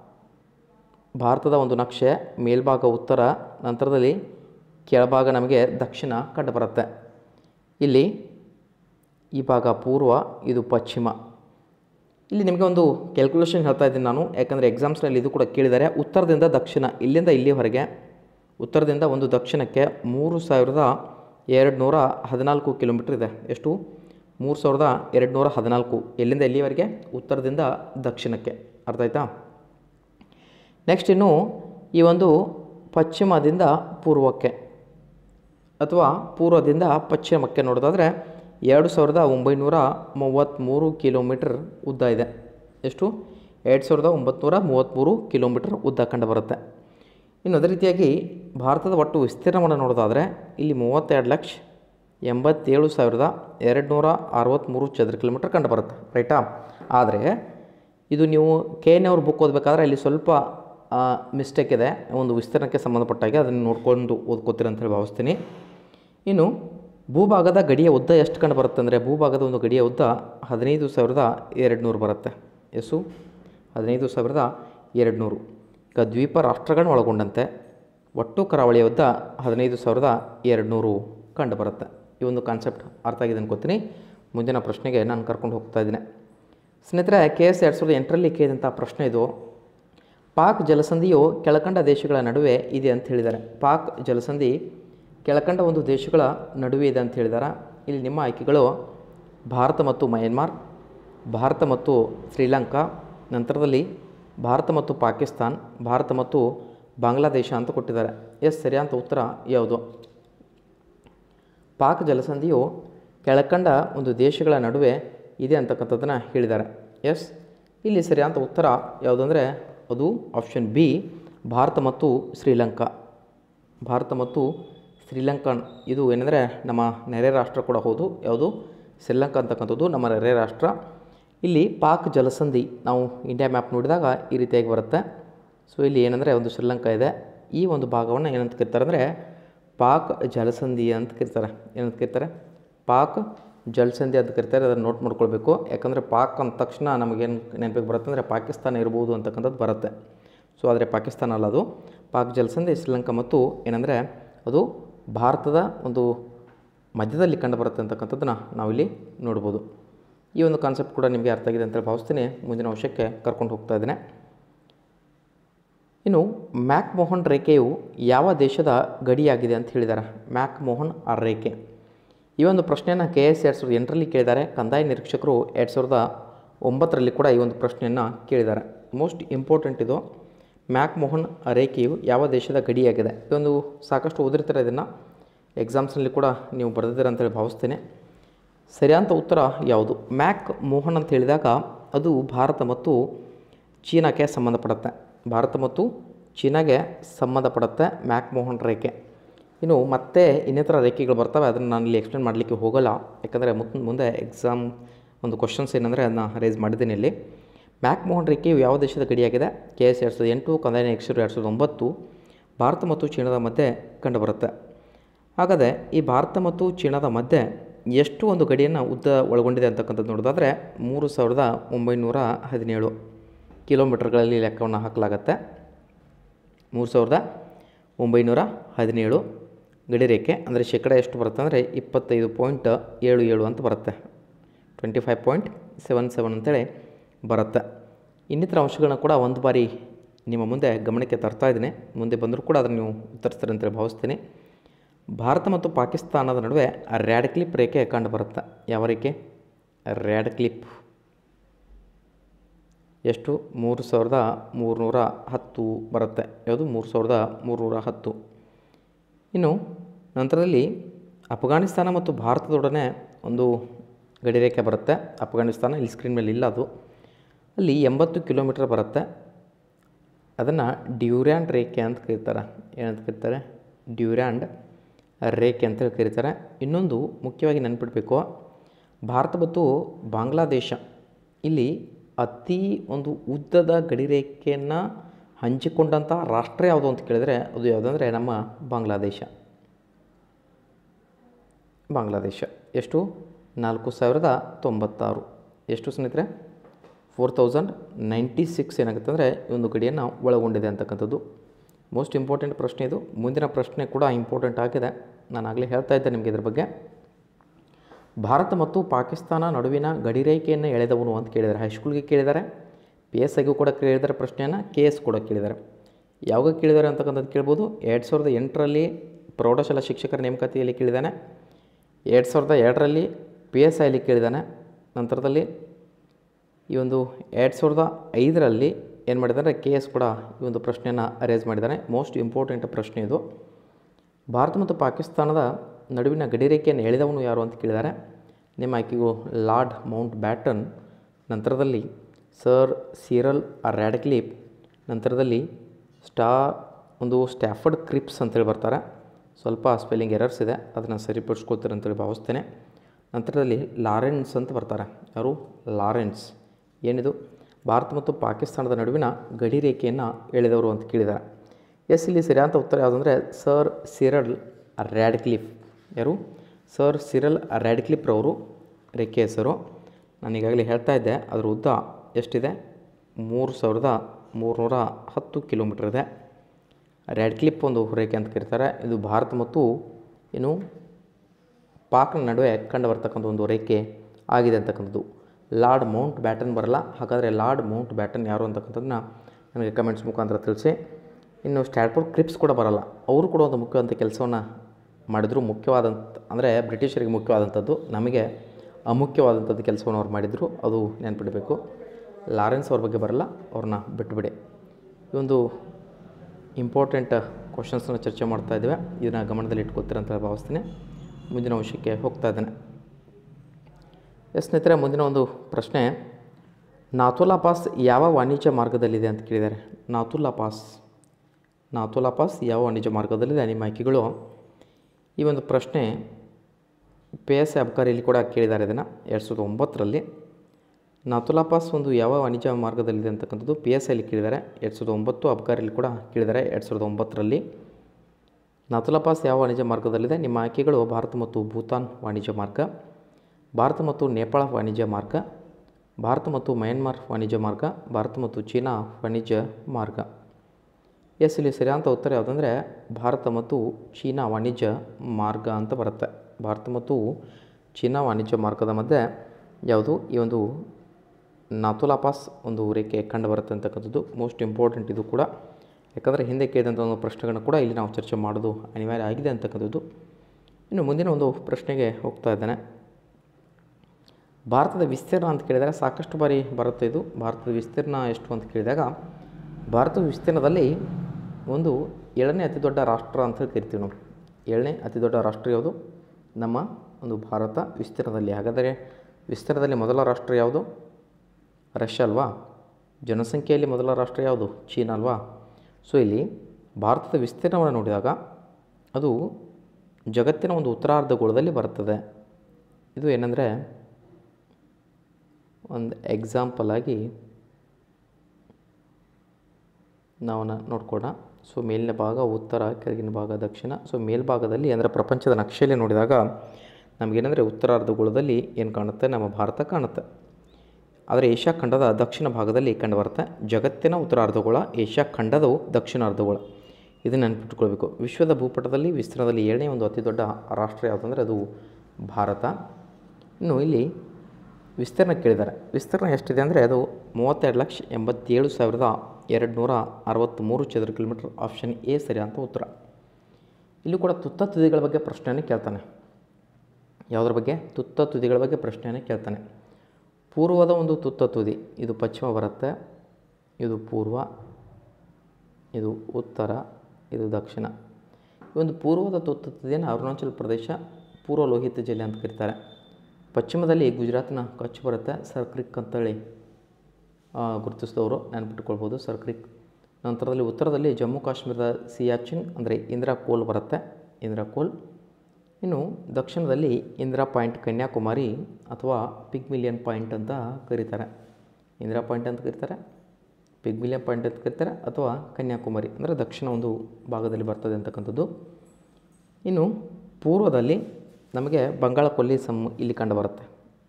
ಭಾರತದ ಒಂದು ನಕ್ಷೆ ಮೇಲ್ಭಾಗ ಉತ್ತರ ನಂತರದಲ್ಲಿ ಕೆಳಭಾಗ ನಮಗೆ ದಕ್ಷಿಣ ಕಂಡುಬರುತ್ತೆ ಇಲ್ಲಿ ಈ ಭಾಗ ಪೂರ್ವ ಇದು ಪಶ್ಚಿಮ ಇಲ್ಲಿ ನಿಮಗೆ ಒಂದು ಕ್ಯಾಲ್ಕುಲೇಷನ್ ಹೇಳ್ತಾ ಇದ್ದೀನಿ ನಾನು ಯಾಕಂದರೆ ಎಕ್ಸಾಮ್ಸ್ನಲ್ಲಿ ಇದು ಕೂಡ ಕೇಳಿದ್ದಾರೆ ಉತ್ತರದಿಂದ ದಕ್ಷಿಣ ಇಲ್ಲಿಂದ ಇಲ್ಲಿವರೆಗೆ ಉತ್ತರದಿಂದ ಒಂದು ದಕ್ಷಿಣಕ್ಕೆ ಮೂರು ಸಾವಿರದ ಎರಡು ನೂರ ಹದಿನಾಲ್ಕು ಕಿಲೋಮೀಟ್ರ್ ಇದೆ ಎಷ್ಟು ಮೂರು ಸಾವಿರದ ಎರಡು ನೂರ ಹದಿನಾಲ್ಕು ಎಲ್ಲಿಂದ ಎಲ್ಲಿವರೆಗೆ ಉತ್ತರದಿಂದ ದಕ್ಷಿಣಕ್ಕೆ ಅರ್ಥ ಆಯ್ತಾ ನೆಕ್ಸ್ಟ್ ಇನ್ನು ಈ ಒಂದು ಪಶ್ಚಿಮದಿಂದ ಪೂರ್ವಕ್ಕೆ ಅಥವಾ ಪೂರ್ವದಿಂದ ಪಶ್ಚಿಮಕ್ಕೆ ನೋಡೋದಾದರೆ ಎರಡು ಸಾವಿರದ ಒಂಬೈನೂರ ಮೂವತ್ತ್ಮೂರು ಕಿಲೋಮೀಟರ್ ಉದ್ದ ಇದೆ ಎಷ್ಟು ಎರಡು ಸಾವಿರದ ಒಂಬತ್ನೂರ ಮೂವತ್ತ್ಮೂರು ಕಿಲೋಮೀಟರ್ ಉದ್ದ ಕಂಡು ಬರುತ್ತೆ ಇನ್ನು ಅದೇ ರೀತಿಯಾಗಿ ಭಾರತದ ಒಟ್ಟು ವಿಸ್ತೀರ್ಣವನ್ನು ನೋಡೋದಾದರೆ ಇಲ್ಲಿ ಮೂವತ್ತೆರಡು ಲಕ್ಷ ಎಂಬತ್ತೇಳು ಸಾವಿರದ ಎರಡು ನೂರ ಅರವತ್ತ್ಮೂರು ಚದರ ಕಿಲೋಮೀಟರ್ ಕಂಡು ಬರುತ್ತೆ ರೈಟಾ ಆದರೆ ಇದು ನೀವು ಕೆ ಎನ್ ಅವ್ರ ಬುಕ್ ಓದಬೇಕಾದ್ರೆ ಇಲ್ಲಿ ಸ್ವಲ್ಪ ಮಿಸ್ಟೇಕ್ ಇದೆ ಒಂದು ವಿಸ್ತೀರ್ಣಕ್ಕೆ ಸಂಬಂಧಪಟ್ಟಾಗೆ ಅದನ್ನು ನೋಡ್ಕೊಂಡು ಓದ್ಕೋತೀರ ಅಂತ ಹೇಳಿ ಭಾವಿಸ್ತೀನಿ ಇನ್ನು ಭೂಭಾಗದ ಗಡಿಯ ಉದ್ದ ಎಷ್ಟು ಕಂಡು ಬರುತ್ತೆ ಅಂದರೆ ಭೂಭಾಗದ ಒಂದು ಗಡಿಯ ಉದ್ದ ಹದಿನೈದು ಸಾವಿರದ ಎರಡು ನೂರು ಬರುತ್ತೆ ಎಷ್ಟು ಹದಿನೈದು ಸಾವಿರದ ಎರಡು ನೂರು ಈಗ ದ್ವೀಪ ರಾಷ್ಟ್ರಗಳನ್ನ ಒಳಗೊಂಡಂತೆ ಒಟ್ಟು ಕರಾವಳಿಯ ಉದ್ದ ಹದಿನೈದು ಸಾವಿರದ ಎರಡು ನೂರು ಕಂಡು ಬರುತ್ತೆ ಈ ಒಂದು ಕಾನ್ಸೆಪ್ಟ್ ಅರ್ಥ ಆಗಿದೆ ಅನ್ಕೋತೀನಿ ಮುಂದಿನ ಪ್ರಶ್ನೆಗೆ ನಾನು ಕರ್ಕೊಂಡು ಹೋಗ್ತಾ ಇದ್ದೀನಿ ಸ್ನೇಹಿತರೆ ಕೆ ಎಸ್ ಎರಡು ಸಾವಿರದ ಎಂಟರಲ್ಲಿ ಕೇಳಿದಂಥ ಪ್ರಶ್ನೆ ಇದು ಪಾಕ್ ಜಲಸಂಧಿಯು ಕೆಳಕಂಡ ದೇಶಗಳ ನಡುವೆ ಇದೆ ಅಂತ ಹೇಳಿದ್ದಾರೆ ಪಾಕ್ ಜಲಸಂಧಿ ಕೆಳಕಂಡ ಒಂದು ದೇಶಗಳ ನಡುವೆ ಇದೆ ಅಂತ ಹೇಳಿದ್ದಾರೆ ಇಲ್ಲಿ ನಿಮ್ಮ ಆಯ್ಕೆಗಳು ಭಾರತ ಮತ್ತು ಮಯನ್ಮಾರ್ ಭಾರತ ಮತ್ತು ಶ್ರೀಲಂಕಾ ನಂತರದಲ್ಲಿ ಭಾರತ ಮತ್ತು ಪಾಕಿಸ್ತಾನ್ ಭಾರತ ಮತ್ತು ಬಾಂಗ್ಲಾದೇಶ ಅಂತ ಕೊಟ್ಟಿದ್ದಾರೆ ಎಸ್ ಸರಿಯಾದ ಉತ್ತರ ಯಾವುದು ಪಾಕ್ ಜಲಸಂಧಿಯು ಕೆಳಕಂಡ ಒಂದು ದೇಶಗಳ ನಡುವೆ ಇದೆ ಅಂತಕ್ಕಂಥದ್ದನ್ನು ಹೇಳಿದ್ದಾರೆ ಎಸ್ ಇಲ್ಲಿ ಸರಿಯಾದ ಉತ್ತರ ಯಾವುದಂದರೆ ಅದು ಆಪ್ಷನ್ ಬಿ ಭಾರತ ಮತ್ತು ಶ್ರೀಲಂಕಾ ಭಾರತ ಮತ್ತು ಶ್ರೀಲಂಕಾ ಇದು ಏನಂದರೆ ನಮ್ಮ ನೆರೆ ರಾಷ್ಟ್ರ ಕೂಡ ಹೌದು ಯಾವುದು ಶ್ರೀಲಂಕಾ ಅಂತಕ್ಕಂಥದ್ದು ನಮ್ಮ ನೆರೆ ರಾಷ್ಟ್ರ ಇಲ್ಲಿ ಪಾಕ್ ಜಲಸಂಧಿ ನಾವು ಇಂಡಿಯಾ ಮ್ಯಾಪ್ ನೋಡಿದಾಗ ಈ ರೀತಿಯಾಗಿ ಬರುತ್ತೆ ಸೊ ಇಲ್ಲಿ ಏನಂದರೆ ಒಂದು ಶ್ರೀಲಂಕಾ ಇದೆ ಈ ಒಂದು ಭಾಗವನ್ನು ಏನಂತ ಕರೀತಾರೆ ಅಂದರೆ ಪಾಕ್ ಜಲಸಂಧಿ ಅಂತ ಕರೀತಾರೆ ಏನಂತ ಕರೀತಾರೆ ಪಾಕ್ ಜಲಸಂಧಿ ಅಂತ ಕರೀತಾರೆ ಅದನ್ನು ನೋಟ್ ಮಾಡ್ಕೊಳ್ಬೇಕು ಯಾಕಂದರೆ ಪಾಕ್ ಅಂದ ತಕ್ಷಣ ನಮಗೇನು ನೆನಪಿಗೆ ಬರುತ್ತೆ ಅಂದರೆ ಪಾಕಿಸ್ತಾನ ಇರ್ಬೋದು ಅಂತಕ್ಕಂಥದ್ದು ಬರುತ್ತೆ ಸೊ ಆದರೆ ಪಾಕಿಸ್ತಾನ ಅಲ್ಲ ಅದು ಪಾಕ್ ಜಲಸಂಧಿ ಶ್ರೀಲಂಕಾ ಮತ್ತು ಏನಂದರೆ ಅದು ಭಾರತದ ಒಂದು ಮಧ್ಯದಲ್ಲಿ ಕಂಡು ಬರುತ್ತೆ ಅಂತಕ್ಕಂಥದ್ದನ್ನು ನಾವಿಲ್ಲಿ ನೋಡ್ಬೋದು ಈ ಒಂದು ಕಾನ್ಸೆಪ್ಟ್ ಕೂಡ ನಿಮಗೆ ಅರ್ಥ ಆಗಿದೆ ಅಂತೇಳಿ ಭಾವಿಸ್ತೀನಿ ಮುಂದಿನ ವರ್ಷಕ್ಕೆ ಕರ್ಕೊಂಡು ಹೋಗ್ತಾ ಇದ್ದೇನೆ ಇನ್ನು ಮ್ಯಾಕ್ ಮೋಹನ್ ರೇಖೆಯು ಯಾವ ದೇಶದ ಗಡಿಯಾಗಿದೆ ಅಂತ ಹೇಳಿದ್ದಾರೆ ಮ್ಯಾಕ್ ಮೋಹನ್ ಆ ರೇಖೆ ಈ ಒಂದು ಪ್ರಶ್ನೆಯನ್ನು ಕೆ ಎಸ್ ಎರಡು ಸಾವಿರದ ಎಂಟರಲ್ಲಿ ಕೇಳಿದ್ದಾರೆ ಕಂದಾಯ ನಿರೀಕ್ಷಕರು ಎರಡು ಸಾವಿರದ ಒಂಬತ್ತರಲ್ಲಿ ಕೂಡ ಈ ಒಂದು ಪ್ರಶ್ನೆಯನ್ನು ಕೇಳಿದ್ದಾರೆ ಮೋಸ್ಟ್ ಇಂಪಾರ್ಟೆಂಟ್ ಇದು ಮ್ಯಾಕ್ ಮೋಹನ್ ರೇಖೆಯು ಯಾವ ದೇಶದ ಗಡಿಯಾಗಿದೆ ಇದೊಂದು ಸಾಕಷ್ಟು ಓದಿರ್ತಾರೆ ಇದನ್ನು ಎಕ್ಸಾಮ್ಸ್ನಲ್ಲಿ ಕೂಡ ನೀವು ಬರೆದಿದ್ದೀರ ಅಂತೇಳಿ ಭಾವಿಸ್ತೇನೆ ಸರಿಯಾದ ಉತ್ತರ ಯಾವುದು ಮ್ಯಾಕ್ ಮೋಹನ್ ಅಂತ ಹೇಳಿದಾಗ ಅದು ಭಾರತ ಮತ್ತು ಚೀನಾಕ್ಕೆ ಸಂಬಂಧಪಡುತ್ತೆ ಭಾರತ ಮತ್ತು ಚೀನಾಗೆ ಸಂಬಂಧಪಡುತ್ತೆ ಮ್ಯಾಕ್ ಮೋಹನ್ ರೇಖೆ ಇನ್ನು ಮತ್ತೆ ಇನ್ನಿತರ ರೇಖೆಗಳು ಬರ್ತವೆ ಅದನ್ನು ನಾನು ಇಲ್ಲಿ ಎಕ್ಸ್ಪ್ಲೇನ್ ಮಾಡಲಿಕ್ಕೆ ಹೋಗಲ್ಲ ಯಾಕಂದರೆ ಮುತ್ ಮುಂದೆ ಎಕ್ಸಾಮ್ ಒಂದು ಕ್ವಶನ್ಸ್ ಏನಂದರೆ ಅದನ್ನ ರೇಸ್ ಮಾಡಿದ್ದೀನಿ ಇಲ್ಲಿ ಮ್ಯಾಕ್ ಮೋಹನ್ ರೇಖೆಯು ಯಾವ ದೇಶದ ಗಡಿಯಾಗಿದೆ ಕೆ ಎಸ್ ಎರಡು ಸಾವಿರದ ಎಂಟು ಕಂದಾಯ ನಿರೀಕ್ಷರು ಎರಡು ಸಾವಿರದ ಒಂಬತ್ತು ಭಾರತ ಮತ್ತು ಚೀನಾದ ಮಧ್ಯೆ ಕಂಡುಬರುತ್ತೆ ಹಾಗಾದರೆ ಈ ಭಾರತ ಮತ್ತು ಚೀನಾದ ಮಧ್ಯೆ ಎಷ್ಟು ಒಂದು ಗಡಿಯನ್ನು ಉದ್ದ ಒಳಗೊಂಡಿದೆ ಅಂತಕ್ಕಂಥದ್ದು ನೋಡೋದಾದರೆ ಮೂರು ಸಾವಿರದ ಒಂಬೈನೂರ ಹದಿನೇಳು ಕಿಲೋಮೀಟರ್ಗಳಲ್ಲಿ ಲೆಕ್ಕವನ್ನು ಹಾಕಲಾಗತ್ತೆ ಮೂರು ಸಾವಿರದ ಒಂಬೈನೂರ ಹದಿನೇಳು ಗಡಿರೇಖೆ ಅಂದರೆ ಶೇಕಡ ಎಷ್ಟು ಬರುತ್ತೆ ಅಂದರೆ ಇಪ್ಪತ್ತೈದು ಪಾಯಿಂಟ್ ಏಳು ಏಳು ಅಂತ ಬರುತ್ತೆ twenty five point seven seven ಅಂತೇಳಿ ಬರುತ್ತೆ ಇನ್ನಿತರ ಅಂಶಗಳನ್ನ ಕೂಡ ಒಂದು ಬಾರಿ ನಿಮ್ಮ ಮುಂದೆ ಗಮನಕ್ಕೆ ತರ್ತಾ ಇದ್ದೀನಿ ಮುಂದೆ ಬಂದರೂ ಕೂಡ ಅದನ್ನು ನೀವು ಉತ್ತರಿಸ್ತಾರೆ ಅಂತೇಳಿ ಭಾವಿಸ್ತೀನಿ ಭಾರತ ಮತ್ತು ಪಾಕಿಸ್ತಾನದ ನಡುವೆ ರ್ಯಾಡ್ ಕ್ಲಿಪ್ ರೇಖೆ ಕಂಡು ಬರುತ್ತೆ ಯಾವ ರೇಖೆ ರ್ಯಾಡ್ ಕ್ಲಿಪ್ ಎಷ್ಟು ಮೂರು ಸಾವಿರದ ಮೂರುನೂರ ಹತ್ತು ಬರುತ್ತೆ ಯಾವುದು ಮೂರು ಸಾವಿರದ ಮೂರುನೂರ ಹತ್ತು ಇನ್ನು ನಂತರದಲ್ಲಿ ಅಫ್ಘಾನಿಸ್ತಾನ ಮತ್ತು ಭಾರತದೊಡನೆ ಒಂದು ಗಡಿರೇಖೆ ಬರುತ್ತೆ ಅಫ್ಘಾನಿಸ್ತಾನ ಇಲ್ಲಿ ಸ್ಕ್ರೀನ್ ಮೇಲೆ ಇಲ್ಲ ಅದು ಅಲ್ಲಿ ಎಂಬತ್ತು ಕಿಲೋಮೀಟರ್ ಬರುತ್ತೆ ಅದನ್ನು ಡ್ಯೂರ್ಯಾಂಡ್ ರೇಖೆ ಅಂತ ಕರೀತಾರೆ ಏನಂತ ಕರೀತಾರೆ ಡ್ಯೂರ್ಯಾಂಡ್ ರೇಖೆ ಅಂತ ಕರೀತಾರೆ ಇನ್ನೊಂದು ಮುಖ್ಯವಾಗಿ ನೆನ್ಪಿಡಬೇಕು ಭಾರತ ಮತ್ತು ಬಾಂಗ್ಲಾದೇಶ ಇಲ್ಲಿ ಅತಿ ಒಂದು ಉದ್ದದ ಗಡಿರೇಖೆಯನ್ನು ಹಂಚಿಕೊಂಡಂಥ ರಾಷ್ಟ್ರ ಯಾವುದು ಅಂತ ಕೇಳಿದರೆ ಅದು ಯಾವುದಂದರೆ ನಮ್ಮ ಬಾಂಗ್ಲಾದೇಶ ಬಾಂಗ್ಲಾದೇಶ ಎಷ್ಟು ನಾಲ್ಕು ಸಾವಿರದ ತೊಂಬತ್ತಾರು ಎಷ್ಟು ಸ್ನೇಹಿತರೆ ಫೋರ್ ತೌಸಂಡ್ ನೈಂಟಿ ಸಿಕ್ಸ್ ಏನಾಗುತ್ತೆ ಅಂದರೆ ಈ ಒಂದು ಗಡಿಯನ್ನು ಒಳಗೊಂಡಿದೆ ಅಂತಕ್ಕಂಥದ್ದು ಮೋಸ್ಟ್ ಇಂಪಾರ್ಟೆಂಟ್ ಪ್ರಶ್ನೆ ಇದು ಮುಂದಿನ ಪ್ರಶ್ನೆ ಕೂಡ ಇಂಪಾರ್ಟೆಂಟ್ ಆಗಿದೆ ನಾನು ಆಗಲೇ ಹೇಳ್ತಾ ಇದ್ದೆ ನಿಮಗೆ ಇದ್ರ ಬಗ್ಗೆ ಭಾರತ ಮತ್ತು ಪಾಕಿಸ್ತಾನ ನಡುವಿನ ಗಡಿರೇಖೆಯನ್ನು ಎಳೆದವನು ಅಂತ ಕೇಳಿದ್ದಾರೆ ಹೈಸ್ಕೂಲ್ಗೆ ಕೇಳಿದ್ದಾರೆ ಪಿ ಎಸ್ ಐಗೂ ಕೂಡ ಕೇಳಿದ್ದಾರೆ ಪ್ರಶ್ನೆಯನ್ನು ಕೆ ಎಸ್ ಕೂಡ ಕೇಳಿದ್ದಾರೆ ಯಾವಾಗ ಕೇಳಿದ್ದಾರೆ ಅಂತಕ್ಕಂಥದ್ದು ಕೇಳ್ಬೋದು ಎರಡು ಸಾವಿರದ ಎಂಟರಲ್ಲಿ ಪ್ರೌಢಶಾಲಾ ಶಿಕ್ಷಕರ ನೇಮಕಾತಿಯಲ್ಲಿ ಕೇಳಿದ್ದಾನೆ ಎರಡು ಸಾವಿರದ ಎರಡರಲ್ಲಿ ಪಿ ಎಸ್ ಐಲಿ ಕೇಳಿದ್ದಾನೆ ನಂತರದಲ್ಲಿ ಈ ಒಂದು ಎರಡು ಸಾವಿರದ ಐದರಲ್ಲಿ ಏನು ಮಾಡಿದ್ದಾರೆ ಕೆ ಎಸ್ ಕೂಡ ಈ ಒಂದು ಪ್ರಶ್ನೆಯನ್ನು ಅರೇಂಜ್ ಮಾಡಿದ್ದಾನೆ ಮೋಸ್ಟ್ ಇಂಪಾರ್ಟೆಂಟ್ ಪ್ರಶ್ನೆ ಇದು ಭಾರತ ಮತ್ತು ಪಾಕಿಸ್ತಾನದ ನಡುವಿನ ಗಡಿರೇಖೆಯನ್ನು ಎಳೆದವನು ಯಾರು ಅಂತ ಕೇಳಿದ್ದಾರೆ ನಿಮ್ಮ ಆಯ್ಕೆಗೂ ಲಾರ್ಡ್ ಮೌಂಟ್ ಬ್ಯಾಟನ್ ನಂತರದಲ್ಲಿ ಸರ್ ಸಿರಲ್ ರ್ಯಾಡ್ಕ್ಲಿಪ್ ನಂತರದಲ್ಲಿ ಸ್ಟಾ ಒಂದು ಸ್ಟ್ಯಾಫರ್ಡ್ ಕ್ರಿಪ್ಸ್ ಅಂತೇಳಿ ಬರ್ತಾರೆ ಸ್ವಲ್ಪ ಸ್ಪೆಲ್ಲಿಂಗ್ ಎರರ್ಸ್ ಇದೆ ಅದನ್ನು ಸರಿಪಡಿಸ್ಕೊಳ್ತಾರೆ ಅಂತೇಳಿ ಭಾವಿಸ್ತೇನೆ ನಂತರದಲ್ಲಿ ಲಾರೆನ್ಸ್ ಅಂತ ಬರ್ತಾರೆ ಯಾರು ಲಾರೆನ್ಸ್ ಏನಿದು ಭಾರತ ಮತ್ತು ಪಾಕಿಸ್ತಾನದ ನಡುವಿನ ಗಡಿ ರೇಖೆಯನ್ನು ಎಳೆದವರು ಅಂತ ಕೇಳಿದ್ದಾರೆ ಎಸ್ ಇಲ್ಲಿ ಸರಿಯಾದ ಉತ್ತರ ಯಾವುದಂದರೆ ಸರ್ ಸಿರಲ್ ರ್ಯಾಡ್ಕ್ಲಿಫ್ ಯಾರು ಸರ್ ಸಿರಲ್ ರ್ಯಾಡ್ಕ್ಲಿಪ್ರವರು ರೆಕ್ಕೆ ಹೆಸರು ನಾನು ಈಗಾಗಲೇ ಹೇಳ್ತಾ ಇದ್ದೆ ಅದರ ಉದ್ದ ಎಷ್ಟಿದೆ ಮೂರು ಸಾವಿರದ ಮೂರುನೂರ ಹತ್ತು ಕಿಲೋಮೀಟ್ರ್ ಇದೆ ರ್ಯಾಡ್ಕ್ಲಿಪ್ ಒಂದು ರೇಖೆ ಅಂತ ಕರೀತಾರೆ ಇದು ಭಾರತ ಮತ್ತು ಏನು ಪಾಕ್ನ ನಡುವೆ ಕಂಡು ಬರ್ತಕ್ಕಂಥ ಒಂದು ರೇಖೆ ಆಗಿದೆ ಅಂತಕ್ಕಂಥದ್ದು ಲಾರ್ಡ್ ಮೌಂಟ್ ಬ್ಯಾಟನ್ ಬರಲ್ಲ ಹಾಗಾದರೆ ಲಾರ್ಡ್ ಮೌಂಟ್ ಬ್ಯಾಟನ್ ಯಾರು ಅಂತಕ್ಕಂಥದ್ದನ್ನ ನನಗೆ ಕಮೆಂಟ್ಸ್ ಮುಖಾಂತರ ತಿಳಿಸಿ ಇನ್ನು ಸ್ಟ್ಯಾಟ್ಫೋರ್ಡ್ ಕ್ಲಿಪ್ಸ್ ಕೂಡ ಬರಲ್ಲ ಅವರು ಕೂಡ ಒಂದು ಮುಖ್ಯವಾದ ಕೆಲಸವನ್ನು ಮಾಡಿದರು ಮುಖ್ಯವಾದಂಥ ಅಂದರೆ ಬ್ರಿಟಿಷರಿಗೆ ಮುಖ್ಯವಾದಂಥದ್ದು ನಮಗೆ ಅಮುಖ್ಯವಾದಂಥದ್ದು ಕೆಲಸವನ್ನು ಅವ್ರು ಮಾಡಿದರು ಅದು ನೆನ್ಪಿಡಬೇಕು ಲಾರೆನ್ಸ್ ಅವ್ರ ಬಗ್ಗೆ ಬರಲ್ಲ ಅವ್ರನ್ನ ಬಿಟ್ಟುಬಿಡಿ ಈ ಒಂದು ಇಂಪಾರ್ಟೆಂಟ್ ಕ್ವಶನ್ಸನ್ನು ಚರ್ಚೆ ಮಾಡ್ತಾ ಇದ್ದೇವೆ ಇದನ್ನು ಗಮನದಲ್ಲಿ ಇಟ್ಕೊಳ್ತೀರ ಅಂತ ಭಾವಿಸ್ತೀನಿ ಮುಂದಿನ ವಿಷಯಕ್ಕೆ ಹೋಗ್ತಾ ಇದ್ದೇನೆ ಎಸ್ ಸ್ನೇಹಿತರೆ ಮುಂದಿನ ಒಂದು ಪ್ರಶ್ನೆ ನಾಥುಲಾ ಪಾಸ್ ಯಾವ ವಾಣಿಜ್ಯ ಮಾರ್ಗದಲ್ಲಿದೆ ಅಂತ ಕೇಳಿದ್ದಾರೆ ನಾಥುಲಾ ಪಾಸ್ ನಾಥುಲಾ ಪಾಸ್ ಯಾವ ವಾಣಿಜ್ಯ ಮಾರ್ಗದಲ್ಲಿದೆ ನಿಮ್ಮ ಆಯ್ಕೆಗಳು ಈ ಒಂದು ಪ್ರಶ್ನೆ ಪಿ ಎಸ್ ಅಬ್ಕಾರಿಯಲ್ಲಿ ಕೂಡ ಕೇಳಿದ್ದಾರೆ ಇದನ್ನು ಎರಡು ಸಾವಿರದ ಒಂಬತ್ತರಲ್ಲಿ ನಾಥುಲಾ ಪಾಸ್ ಒಂದು ಯಾವ ವಾಣಿಜ್ಯ ಮಾರ್ಗದಲ್ಲಿದೆ ಅಂತಕ್ಕಂಥದ್ದು ಪಿ ಎಸ್ ಐಲಿ ಕೇಳಿದ್ದಾರೆ ಎರಡು ಸಾವಿರದ ಒಂಬತ್ತು ಅಬ್ಕಾರಿಯಲ್ಲಿ ಕೂಡ ಕೇಳಿದ್ದಾರೆ ಎರಡು ಸಾವಿರದ ಒಂಬತ್ತರಲ್ಲಿ ನಾಥುಲಾ ಪಾಸ್ ಯಾವ ವಾಣಿಜ್ಯ ಮಾರ್ಗದಲ್ಲಿದೆ ನಿಮ್ಮ ಆಯ್ಕೆಗಳು ಭಾರತ ಮತ್ತು ಭೂತಾನ್ ವಾಣಿಜ್ಯ ಮಾರ್ಗ ಭಾರತ ಮತ್ತು ನೇಪಾಳ ವಾಣಿಜ್ಯ ಮಾರ್ಗ ಭಾರತ ಮತ್ತು ಮಯನ್ಮಾರ್ ವಾಣಿಜ್ಯ ಮಾರ್ಗ ಭಾರತ ಮತ್ತು ಚೀನಾ ವಾಣಿಜ್ಯ ಮಾರ್ಗ ಎಸ್ ಇಲ್ಲಿ ಸರಿಯಾದ ಉತ್ತರ ಯಾವುದಂದರೆ ಭಾರತ ಮತ್ತು ಚೀನಾ ವಾಣಿಜ್ಯ ಮಾರ್ಗ ಅಂತ ಬರುತ್ತೆ ಭಾರತ ಮತ್ತು ಚೀನಾ ವಾಣಿಜ್ಯ ಮಾರ್ಗದ ಮಧ್ಯೆ ಯಾವುದು ಈ ಒಂದು ನಾಥುಲಾ ಪಾಸ್ ಒಂದು ರೇಖೆ ಕಂಡು ಬರುತ್ತೆ ಅಂತಕ್ಕಂಥದ್ದು ಮೋಸ್ಟ್ ಇಂಪಾರ್ಟೆಂಟ್ ಇದು ಕೂಡ ಯಾಕಂದರೆ ಹಿಂದೆ ಕೇಳಿದಂಥ ಒಂದು ಪ್ರಶ್ನೆಗಳನ್ನು ಕೂಡ ಇಲ್ಲಿ ನಾವು ಚರ್ಚೆ ಮಾಡೋದು ಅನಿವಾರ್ಯ ಆಗಿದೆ ಅಂತಕ್ಕಂಥದ್ದು ಇನ್ನು ಮುಂದಿನ ಒಂದು ಪ್ರಶ್ನೆಗೆ ಹೋಗ್ತಾ ಇದ್ದೇನೆ ಭಾರತದ ವಿಸ್ತೀರ್ಣ ಅಂತ ಕೇಳಿದರೆ ಸಾಕಷ್ಟು ಬಾರಿ ಬರುತ್ತೆ ಇದು ಭಾರತದ ವಿಸ್ತೀರ್ಣ ಎಷ್ಟು ಅಂತ ಕೇಳಿದಾಗ ಭಾರತದ ವಿಸ್ತೀರ್ಣದಲ್ಲಿ ಒಂದು ಏಳನೇ ಅತಿ ದೊಡ್ಡ ರಾಷ್ಟ್ರ ಅಂತ ಹೇಳಿ ಕರಿತೀವಿ ನಾವು ಏಳನೇ ಅತಿ ದೊಡ್ಡ ರಾಷ್ಟ್ರ ಯಾವುದು ನಮ್ಮ ಒಂದು ಭಾರತ ವಿಸ್ತೀರ್ಣದಲ್ಲಿ ಹಾಗಾದರೆ ವಿಸ್ತೀರ್ಣದಲ್ಲಿ ಮೊದಲ ರಾಷ್ಟ್ರ ಯಾವುದು ರಷ್ಯಾ ಅಲ್ವಾ ಜನಸಂಖ್ಯೆಯಲ್ಲಿ ಮೊದಲ ರಾಷ್ಟ್ರ ಯಾವುದು ಚೀನಾ ಅಲ್ವಾ ಸೊ ಇಲ್ಲಿ ಭಾರತದ ವಿಸ್ತೀರ್ಣವನ್ನು ನೋಡಿದಾಗ ಅದು ಜಗತ್ತಿನ ಒಂದು ಉತ್ತರಾರ್ಧಗೋಳದಲ್ಲಿ ಬರ್ತದೆ ಇದು ಏನಂದರೆ ಒಂದು ಎಕ್ಸಾಂಪಲ್ ಆಗಿ ನಾವು ನೋಡ್ಕೊಡ ಸೊ ಮೇಲಿನ ಭಾಗ ಉತ್ತರ ಕೆಳಗಿನ ಭಾಗ ದಕ್ಷಿಣ ಸೊ ಮೇಲ್ಭಾಗದಲ್ಲಿ ಅಂದರೆ ಪ್ರಪಂಚದ ನಕ್ಷೆಯಲ್ಲಿ ನೋಡಿದಾಗ ನಮಗೇನೆಂದರೆ ಉತ್ತರಾರ್ಧಗೋಳದಲ್ಲಿ ಏನು ಕಾಣುತ್ತೆ ನಮ್ಮ ಭಾರತ ಕಾಣುತ್ತೆ ಆದರೆ ಏಷ್ಯಾ ಖಂಡದ ದಕ್ಷಿಣ ಭಾಗದಲ್ಲಿ ಕಂಡುಬರುತ್ತೆ ಜಗತ್ತಿನ ಉತ್ತರಾರ್ಧಗೋಳ ಏಷ್ಯಾ ಖಂಡದ ದಕ್ಷಿಣ ಅರ್ಧಗೋಳ ಇದನ್ನು ನೆನಪಿಟ್ಕೊಳ್ಬೇಕು ವಿಶ್ವದ ಭೂಪಟದಲ್ಲಿ ವಿಸ್ತೀರ್ಣದಲ್ಲಿ ಏಳನೇ ಒಂದು ಅತಿ ದೊಡ್ಡ ರಾಷ್ಟ್ರ ಯಾವುದಂದರೆ ಅದು ಭಾರತ ಇನ್ನು ಇಲ್ಲಿ ವಿಸ್ತೀರ್ಣ ಕೇಳಿದ್ದಾರೆ ವಿಸ್ತೀರ್ಣ ಎಷ್ಟಿದೆ ಅಂದರೆ ಅದು ಮೂವತ್ತೆರಡು ಲಕ್ಷ ಎಂಬತ್ತೇಳು ಸಾವಿರದ ಎರಡು ನೂರ ಅರವತ್ತ್ಮೂರು ಚದರ ಕಿಲೋಮೀಟ್ರ್ ಆಪ್ಷನ್ ಎ ಸರಿ ಅಂತ ಉತ್ತರ ಇಲ್ಲೂ ಕೂಡ ತುತ್ತ ತುದಿಗಳ ಬಗ್ಗೆ ಪ್ರಶ್ನೆಯನ್ನು ಕೇಳ್ತಾನೆ ಯಾವುದ್ರ ಬಗ್ಗೆ ತುತ್ತ ತುದಿಗಳ ಬಗ್ಗೆ ಪ್ರಶ್ನೆಯನ್ನು ಕೇಳ್ತಾನೆ ಪೂರ್ವದ ಒಂದು ತುತ್ತ ತುದಿ ಇದು ಪಶ್ಚಿಮ ಬರುತ್ತೆ ಇದು ಪೂರ್ವ ಇದು ಉತ್ತರ ಇದು ದಕ್ಷಿಣ ಈ ಒಂದು ಪೂರ್ವದ ತುತ್ತ ತುದಿಯನ್ನು ಅರುಣಾಚಲ ಪ್ರದೇಶ ಪೂರ್ವ ಲೋಹಿತ ಜಿಲ್ಲೆ ಅಂತ ಕರೀತಾರೆ ಪಶ್ಚಿಮದಲ್ಲಿ ಗುಜರಾತ್ನ ಕಚ್ ಬರುತ್ತೆ ಸರ್ ಕ್ರಿಕ್ ಅಂತೇಳಿ ಗುರುತಿಸಿದವರು ನೆನಪಿಟ್ಕೊಳ್ಬೋದು ಸರ್ ಕ್ರಿಕ್ ನಂತರದಲ್ಲಿ ಉತ್ತರದಲ್ಲಿ ಜಮ್ಮು ಕಾಶ್ಮೀರದ ಸಿಯಾಚಿನ್ ಅಂದರೆ ಇಂದಿರಾ ಕೋಲ್ ಬರುತ್ತೆ ಇಂದಿರಾ ಕೋಲ್ ಇನ್ನು ದಕ್ಷಿಣದಲ್ಲಿ ಇಂದಿರಾ ಪಾಯಿಂಟ್ ಕನ್ಯಾಕುಮಾರಿ ಅಥವಾ ಪಿಗ್ಮಿಲಿಯನ್ ಪಾಯಿಂಟ್ ಅಂತ ಕರೀತಾರೆ ಇಂದಿರಾ ಪಾಯಿಂಟ್ ಅಂತ ಕರೀತಾರೆ ಪಿಗ್ಮಿಲಿಯನ್ ಪಾಯಿಂಟ್ ಅಂತ ಕರೀತಾರೆ ಅಥವಾ ಕನ್ಯಾಕುಮಾರಿ ಅಂದರೆ ದಕ್ಷಿಣ ಒಂದು ಭಾಗದಲ್ಲಿ ಬರ್ತದೆ ಅಂತಕ್ಕಂಥದ್ದು ಇನ್ನು ಪೂರ್ವದಲ್ಲಿ ನಮಗೆ ಬಂಗಾಳ ಕೊಲ್ಲಿ ಸಮ್ ಇಲ್ಲಿ ಕಂಡು ಬರುತ್ತೆ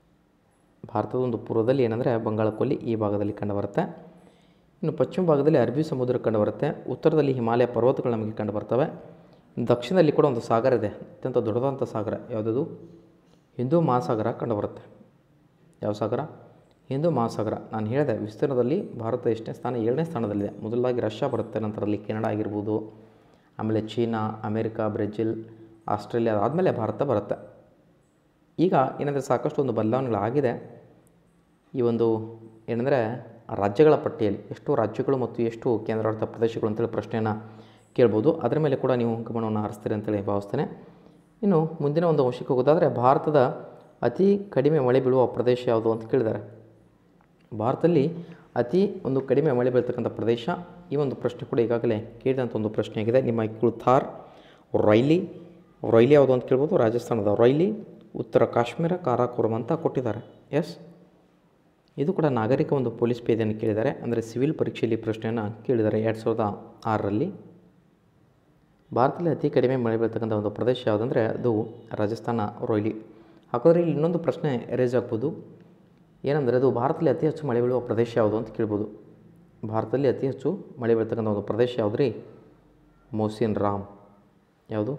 ಭಾರತದ ಒಂದು ಪೂರ್ವದಲ್ಲಿ ಏನಂದರೆ ಬಂಗಾಳ ಕೊಲ್ಲಿ ಈ ಭಾಗದಲ್ಲಿ ಕಂಡು ಬರುತ್ತೆ ಇನ್ನು ಪಶ್ಚಿಮ ಭಾಗದಲ್ಲಿ ಅರಬ್ಬಿ ಸಮುದ್ರ ಕಂಡು ಬರುತ್ತೆ ಉತ್ತರದಲ್ಲಿ ಹಿಮಾಲಯ ಪರ್ವತಗಳು ನಮಗೆ ಕಂಡು ಬರ್ತವೆ ದಕ್ಷಿಣದಲ್ಲಿ ಕೂಡ ಒಂದು ಸಾಗರ ಇದೆ ಅತ್ಯಂತ ದೊಡ್ಡದಾದಂಥ ಸಾಗರ ಯಾವುದದು ಹಿಂದೂ ಮಹಾಸಾಗರ ಕಂಡು ಬರುತ್ತೆ ಯಾವ ಸಾಗರ ಹಿಂದೂ ಮಹಾಸಾಗರ ನಾನು ಹೇಳಿದೆ ವಿಸ್ತೀರ್ಣದಲ್ಲಿ ಭಾರತ ಎಷ್ಟನೇ ಸ್ಥಾನ ಏಳನೇ ಸ್ಥಾನದಲ್ಲಿದೆ ಮೊದಲಾಗಿ ರಷ್ಯಾ ಬರುತ್ತೆ ನಂತರದಲ್ಲಿ ಕೆನಡಾ ಆಗಿರ್ಬೋದು ಆಮೇಲೆ ಚೀನಾ ಅಮೇರಿಕಾ ಬ್ರೆಜಿಲ್ ಆಸ್ಟ್ರೇಲಿಯಾ ಆದಮೇಲೆ ಭಾರತ ಬರುತ್ತೆ ಈಗ ಏನಂದರೆ ಸಾಕಷ್ಟು ಒಂದು ಬದಲಾವಣೆಗಳಾಗಿದೆ ಈ ಒಂದು ಏನಂದರೆ ರಾಜ್ಯಗಳ ಪಟ್ಟಿಯಲ್ಲಿ ಎಷ್ಟು ರಾಜ್ಯಗಳು ಮತ್ತು ಎಷ್ಟು ಕೇಂದ್ರಾಡಳಿತ ಪ್ರದೇಶಗಳು ಅಂತೇಳಿ ಪ್ರಶ್ನೆಯನ್ನು ಕೇಳ್ಬೋದು ಅದರ ಮೇಲೆ ಕೂಡ ನೀವು ಗಮನವನ್ನು ಹರಿಸ್ತೀರಿ ಅಂತೇಳಿ ಭಾವಿಸ್ತೇನೆ ಇನ್ನು ಮುಂದಿನ ಒಂದು ಅಂಶಕ್ಕೆ ಹೋಗೋದಾದರೆ ಭಾರತದ ಅತಿ ಕಡಿಮೆ ಮಳೆ ಬೀಳುವ ಪ್ರದೇಶ ಯಾವುದು ಅಂತ ಕೇಳಿದ್ದಾರೆ ಭಾರತದಲ್ಲಿ ಅತಿ ಒಂದು ಕಡಿಮೆ ಮಳೆ ಬೀಳ್ತಕ್ಕಂಥ ಪ್ರದೇಶ ಈ ಒಂದು ಪ್ರಶ್ನೆ ಕೂಡ ಈಗಾಗಲೇ ಕೇಳಿದಂಥ ಒಂದು ಪ್ರಶ್ನೆ ಆಗಿದೆ ನಿಮ್ಮ ಆಯ್ಕೆಗಳು ಥಾರ್ ರೈಲಿ ರೈಲಿ ಯಾವುದು ಅಂತ ಕೇಳ್ಬೋದು ರಾಜಸ್ಥಾನದ ರೈಲಿ ಉತ್ತರ ಕಾಶ್ಮೀರ ಕಾರಾಕೋರಂ ಅಂತ ಕೊಟ್ಟಿದ್ದಾರೆ ಎಸ್ ಇದು ಕೂಡ ನಾಗರಿಕ ಒಂದು ಪೊಲೀಸ್ ಪೇದೆಯನ್ನು ಕೇಳಿದ್ದಾರೆ ಅಂದರೆ ಸಿವಿಲ್ ಪರೀಕ್ಷೆಯಲ್ಲಿ ಪ್ರಶ್ನೆಯನ್ನು ಕೇಳಿದ್ದಾರೆ ಎರಡು ಸಾವಿರದ ಆರರಲ್ಲಿ ಭಾರತದಲ್ಲಿ ಅತಿ ಕಡಿಮೆ ಮಳೆ ಬೀಳ್ತಕ್ಕಂಥ ಒಂದು ಪ್ರದೇಶ ಯಾವುದಂದರೆ ಅದು ರಾಜಸ್ಥಾನ ರೋಯ್ಲಿ ಹಾಗಾದರೆ ಇಲ್ಲಿ ಇನ್ನೊಂದು ಪ್ರಶ್ನೆ ರೇಜ್ ಆಗ್ಬೋದು ಏನಂದರೆ ಅದು ಭಾರತದಲ್ಲಿ ಅತಿ ಹೆಚ್ಚು ಮಳೆ ಬೀಳುವ ಪ್ರದೇಶ ಯಾವುದು ಅಂತ ಕೇಳ್ಬೋದು ಭಾರತದಲ್ಲಿ ಅತಿ ಹೆಚ್ಚು ಮಳೆ ಬೀಳ್ತಕ್ಕಂಥ ಒಂದು ಪ್ರದೇಶ ಯಾವುದು ರೀ ಮೋಸಿನ್ ರಾಮ್ ಯಾವುದು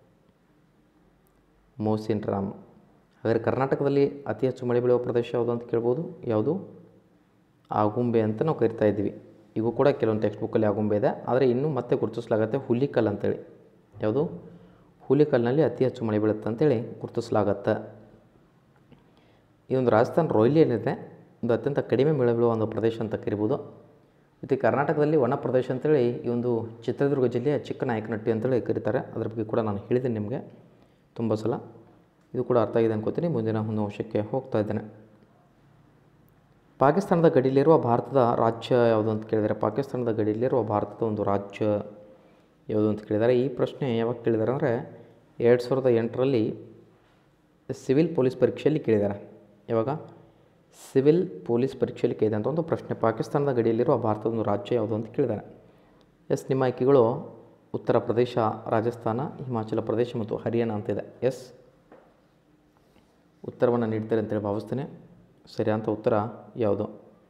ಮೋಸಿನ್ ರಾಮ್ ಹಾಗಾದರೆ ಕರ್ನಾಟಕದಲ್ಲಿ ಅತಿ ಹೆಚ್ಚು ಮಳೆ ಬೀಳುವ ಪ್ರದೇಶ ಯಾವುದು ಅಂತ ಕೇಳ್ಬೋದು ಯಾವುದು ಆಗುಂಬೆ ಅಂತ ನಾವು ಕರಿತಾ ಇದ್ದೀವಿ ಈಗೂ ಕೂಡ ಕೆಲವೊಂದು ಟೆಕ್ಸ್ಟ್ ಬುಕ್ಕಲ್ಲಿ ಆಗುಂಬೆ ಇದೆ ಆದರೆ ಇನ್ನೂ ಮತ್ತೆ ಗುರುತಿಸಲಾಗತ್ತೆ ಹುಲಿಕಲ್ ಅಂತೇಳಿ ಯಾವುದು ಹುಲಿಕಲ್ನಲ್ಲಿ ಅತಿ ಹೆಚ್ಚು ಮಳೆ ಬೀಳುತ್ತೆ ಅಂತೇಳಿ ಗುರುತಿಸಲಾಗತ್ತೆ ಈ ಒಂದು ರಾಜಸ್ಥಾನ ರೋಯ್ಲಿ ಏನಿದೆ ಒಂದು ಅತ್ಯಂತ ಕಡಿಮೆ ಮಳೆ ಬೀಳುವ ಒಂದು ಪ್ರದೇಶ ಅಂತ ಕರಿಬೋದು ಮತ್ತು ಕರ್ನಾಟಕದಲ್ಲಿ ಒಣ ಪ್ರದೇಶ ಅಂತೇಳಿ ಈ ಒಂದು ಚಿತ್ರದುರ್ಗ ಜಿಲ್ಲೆಯ ಚಿಕ್ಕನಾಯಕನಹಟ್ಟಿ ಅಂತೇಳಿ ಕರೀತಾರೆ ಅದ್ರ ಬಗ್ಗೆ ಕೂಡ ನಾನು ಹೇಳಿದ್ದೀನಿ ನಿಮಗೆ ತುಂಬ ಸಲ ಇದು ಕೂಡ ಅರ್ಥ ಆಗಿದೆ ಅನ್ಕೋತೀನಿ ಮುಂದಿನ ಒಂದು ಅಂಶಕ್ಕೆ ಹೋಗ್ತಾ ಇದ್ದೇನೆ ಪಾಕಿಸ್ತಾನದ ಗಡಿಯಲ್ಲಿರುವ ಭಾರತದ ರಾಜ್ಯ ಯಾವುದು ಅಂತ ಕೇಳಿದ್ದಾರೆ ಪಾಕಿಸ್ತಾನದ ಗಡಿಯಲ್ಲಿರುವ ಭಾರತದ ಒಂದು ರಾಜ್ಯ ಯಾವುದು ಅಂತ ಕೇಳಿದ್ದಾರೆ ಈ ಪ್ರಶ್ನೆ ಯಾವಾಗ ಕೇಳಿದ್ದಾರೆ ಅಂದರೆ ಎರಡು ಸಾವಿರದ ಎಂಟರಲ್ಲಿ ಸಿವಿಲ್ ಪೊಲೀಸ್ ಪರೀಕ್ಷೆಯಲ್ಲಿ ಕೇಳಿದ್ದಾರೆ ಯಾವಾಗ ಸಿವಿಲ್ ಪೊಲೀಸ್ ಪರೀಕ್ಷೆಯಲ್ಲಿ ಕೇಳಿದೆ ಅಂತ ಒಂದು ಪ್ರಶ್ನೆ ಪಾಕಿಸ್ತಾನದ ಗಡಿಯಲ್ಲಿರುವ ಭಾರತದ ಒಂದು ರಾಜ್ಯ ಯಾವುದು ಅಂತ ಕೇಳಿದ್ದಾರೆ ಎಸ್ ನಿಮ್ಮ ಆಯ್ಕೆಗಳು ಉತ್ತರ ಪ್ರದೇಶ ರಾಜಸ್ಥಾನ ಹಿಮಾಚಲ ಪ್ರದೇಶ ಮತ್ತು ಹರಿಯಾಣ ಅಂತಿದೆ ಎಸ್ ಉತ್ತರವನ್ನು ನೀಡ್ತಾರೆ ಅಂತೇಳಿ ಭಾವಿಸ್ತೇನೆ ಸರಿಯಾದ ಉತ್ತರ ಯಾವುದು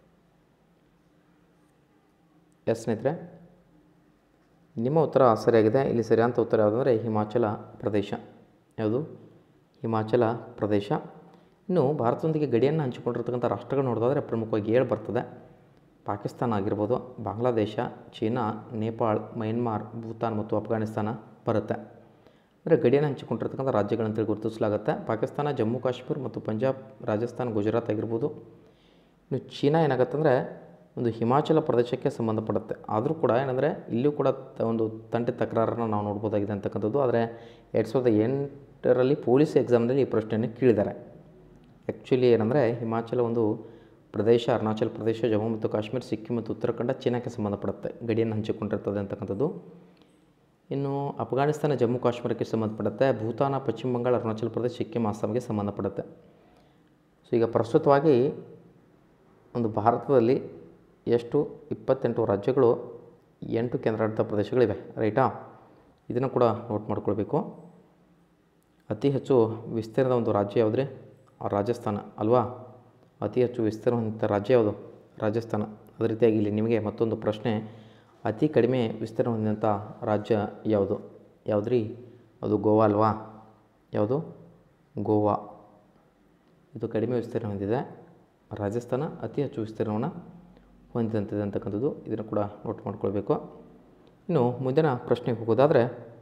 ಎಸ್ ಸ್ನೇಹಿತರೆ ನಿಮ್ಮ ಉತ್ತರ ಸರಿಯಾಗಿದೆ ಇಲ್ಲಿ ಸರಿಯಾದ ಉತ್ತರ ಯಾವುದಂದರೆ ಹಿಮಾಚಲ ಪ್ರದೇಶ ಯಾವುದು ಹಿಮಾಚಲ ಪ್ರದೇಶ ಇನ್ನು ಭಾರತದೊಂದಿಗೆ ಗಡಿಯನ್ನು ಹಂಚಿಕೊಂಡಿರ್ತಕ್ಕಂಥ ರಾಷ್ಟ್ರಗಳು ನೋಡೋದಾದರೆ ಪ್ರಮುಖವಾಗಿ ಏಳು ಬರ್ತದೆ ಪಾಕಿಸ್ತಾನ ಆಗಿರ್ಬೋದು ಬಾಂಗ್ಲಾದೇಶ ಚೀನಾ ನೇಪಾಳ್ ಮಯನ್ಮಾರ್ ಭೂತಾನ್ ಮತ್ತು ಅಫ್ಘಾನಿಸ್ತಾನ ಬರುತ್ತೆ ಅಂದರೆ ಗಡಿಯನ್ನು ಹಂಚಿಕೊಂಡಿರ್ತಕ್ಕಂಥ ರಾಜ್ಯಗಳಂತೇಳಿ ಗುರುತಿಸಲಾಗುತ್ತೆ ಪಾಕಿಸ್ತಾನ ಜಮ್ಮು ಕಾಶ್ಮೀರ ಮತ್ತು ಪಂಜಾಬ್ ರಾಜಸ್ಥಾನ್ ಗುಜರಾತ್ ಆಗಿರ್ಬೋದು ಇನ್ನು ಚೀನಾ ಏನಾಗುತ್ತಂದರೆ ಒಂದು ಹಿಮಾಚಲ ಪ್ರದೇಶಕ್ಕೆ ಸಂಬಂಧಪಡುತ್ತೆ ಆದರೂ ಕೂಡ ಏನಂದರೆ ಇಲ್ಲೂ ಕೂಡ ತ- ಒಂದು ತಂಟೆ ತಕರಾರನ್ನು ನಾವು ನೋಡ್ಬೋದಾಗಿದೆ ಅಂತಕ್ಕಂಥದ್ದು ಆದರೆ ಎರಡು ಸಾವಿರದ ಎಂಟರಲ್ಲಿ ಪೊಲೀಸ್ ಎಕ್ಸಾಮ್ನಲ್ಲಿ ಈ ಪ್ರಶ್ನೆಯನ್ನು ಕೇಳಿದ್ದಾರೆ ಆ್ಯಕ್ಚುಲಿ ಏನಂದರೆ ಹಿಮಾಚಲ ಒಂದು ಪ್ರದೇಶ ಅರುಣಾಚಲ ಪ್ರದೇಶ ಜಮ್ಮು ಮತ್ತು ಕಾಶ್ಮೀರ ಸಿಕ್ಕಿಂ ಮತ್ತು ಉತ್ತರಾಖಂಡ ಚೀನಾಕ್ಕೆ ಸಂಬಂಧಪಡುತ್ತೆ ಗಡಿಯನ್ನು ಹಂಚಿಕೊಂಡಿರ್ತದೆ ಅಂತಕ್ಕಂಥದ್ದು ಇನ್ನು ಅಫ್ಘಾನಿಸ್ತಾನ ಜಮ್ಮು ಕಾಶ್ಮೀರಕ್ಕೆ ಸಂಬಂಧಪಡುತ್ತೆ ಭೂತಾನ ಪಶ್ಚಿಮ ಬಂಗಾಳ ಅರುಣಾಚಲ ಪ್ರದೇಶ ಸಿಕ್ಕಿಂ ಅಸ್ಸಾಂಗೆ ಸಂಬಂಧಪಡುತ್ತೆ ಸೊ ಈಗ ಪ್ರಸ್ತುತವಾಗಿ ಒಂದು ಭಾರತದಲ್ಲಿ ಎಷ್ಟು ಇಪ್ಪತ್ತೆಂಟು ರಾಜ್ಯಗಳು ಎಂಟು ಕೇಂದ್ರಾಡಳಿತ ಪ್ರದೇಶಗಳಿವೆ ರೈಟಾ ಇದನ್ನು ಕೂಡ ನೋಟ್ ಮಾಡ್ಕೊಳ್ಬೇಕು ಅತಿ ಹೆಚ್ಚು ವಿಸ್ತೀರ್ಣದ ಒಂದು ರಾಜ್ಯ ಯಾವುದ್ರಿ ರಾಜಸ್ಥಾನ ಅಲ್ವಾ ಅತಿ ಹೆಚ್ಚು ವಿಸ್ತೀರ್ಣ ಹೊಂದಿದ ರಾಜ್ಯ ಯಾವುದು ರಾಜಸ್ಥಾನ ಅದೇ ರೀತಿಯಾಗಿ ಇಲ್ಲಿ ನಿಮಗೆ ಮತ್ತೊಂದು ಪ್ರಶ್ನೆ ಅತಿ ಕಡಿಮೆ ವಿಸ್ತೀರ್ಣ ಹೊಂದಿದಂಥ ರಾಜ್ಯ ಯಾವುದು ಯಾವುದ್ರಿ ಅದು ಗೋವಾ ಅಲ್ವಾ ಯಾವುದು ಗೋವಾ ಇದು ಕಡಿಮೆ ವಿಸ್ತೀರ್ಣ ಹೊಂದಿದೆ ರಾಜಸ್ಥಾನ ಅತಿ ಹೆಚ್ಚು ವಿಸ್ತೀರ್ಣವನ್ನು ಹೊಂದಿದಂತಿದೆ ಅಂತಕ್ಕಂಥದ್ದು ಇದನ್ನು ಕೂಡ ನೋಟ್ ಮಾಡ್ಕೊಳ್ಬೇಕು ಇನ್ನು ಮುಂದಿನ ಪ್ರಶ್ನೆಗೆ ಹೋಗೋದಾದರೆ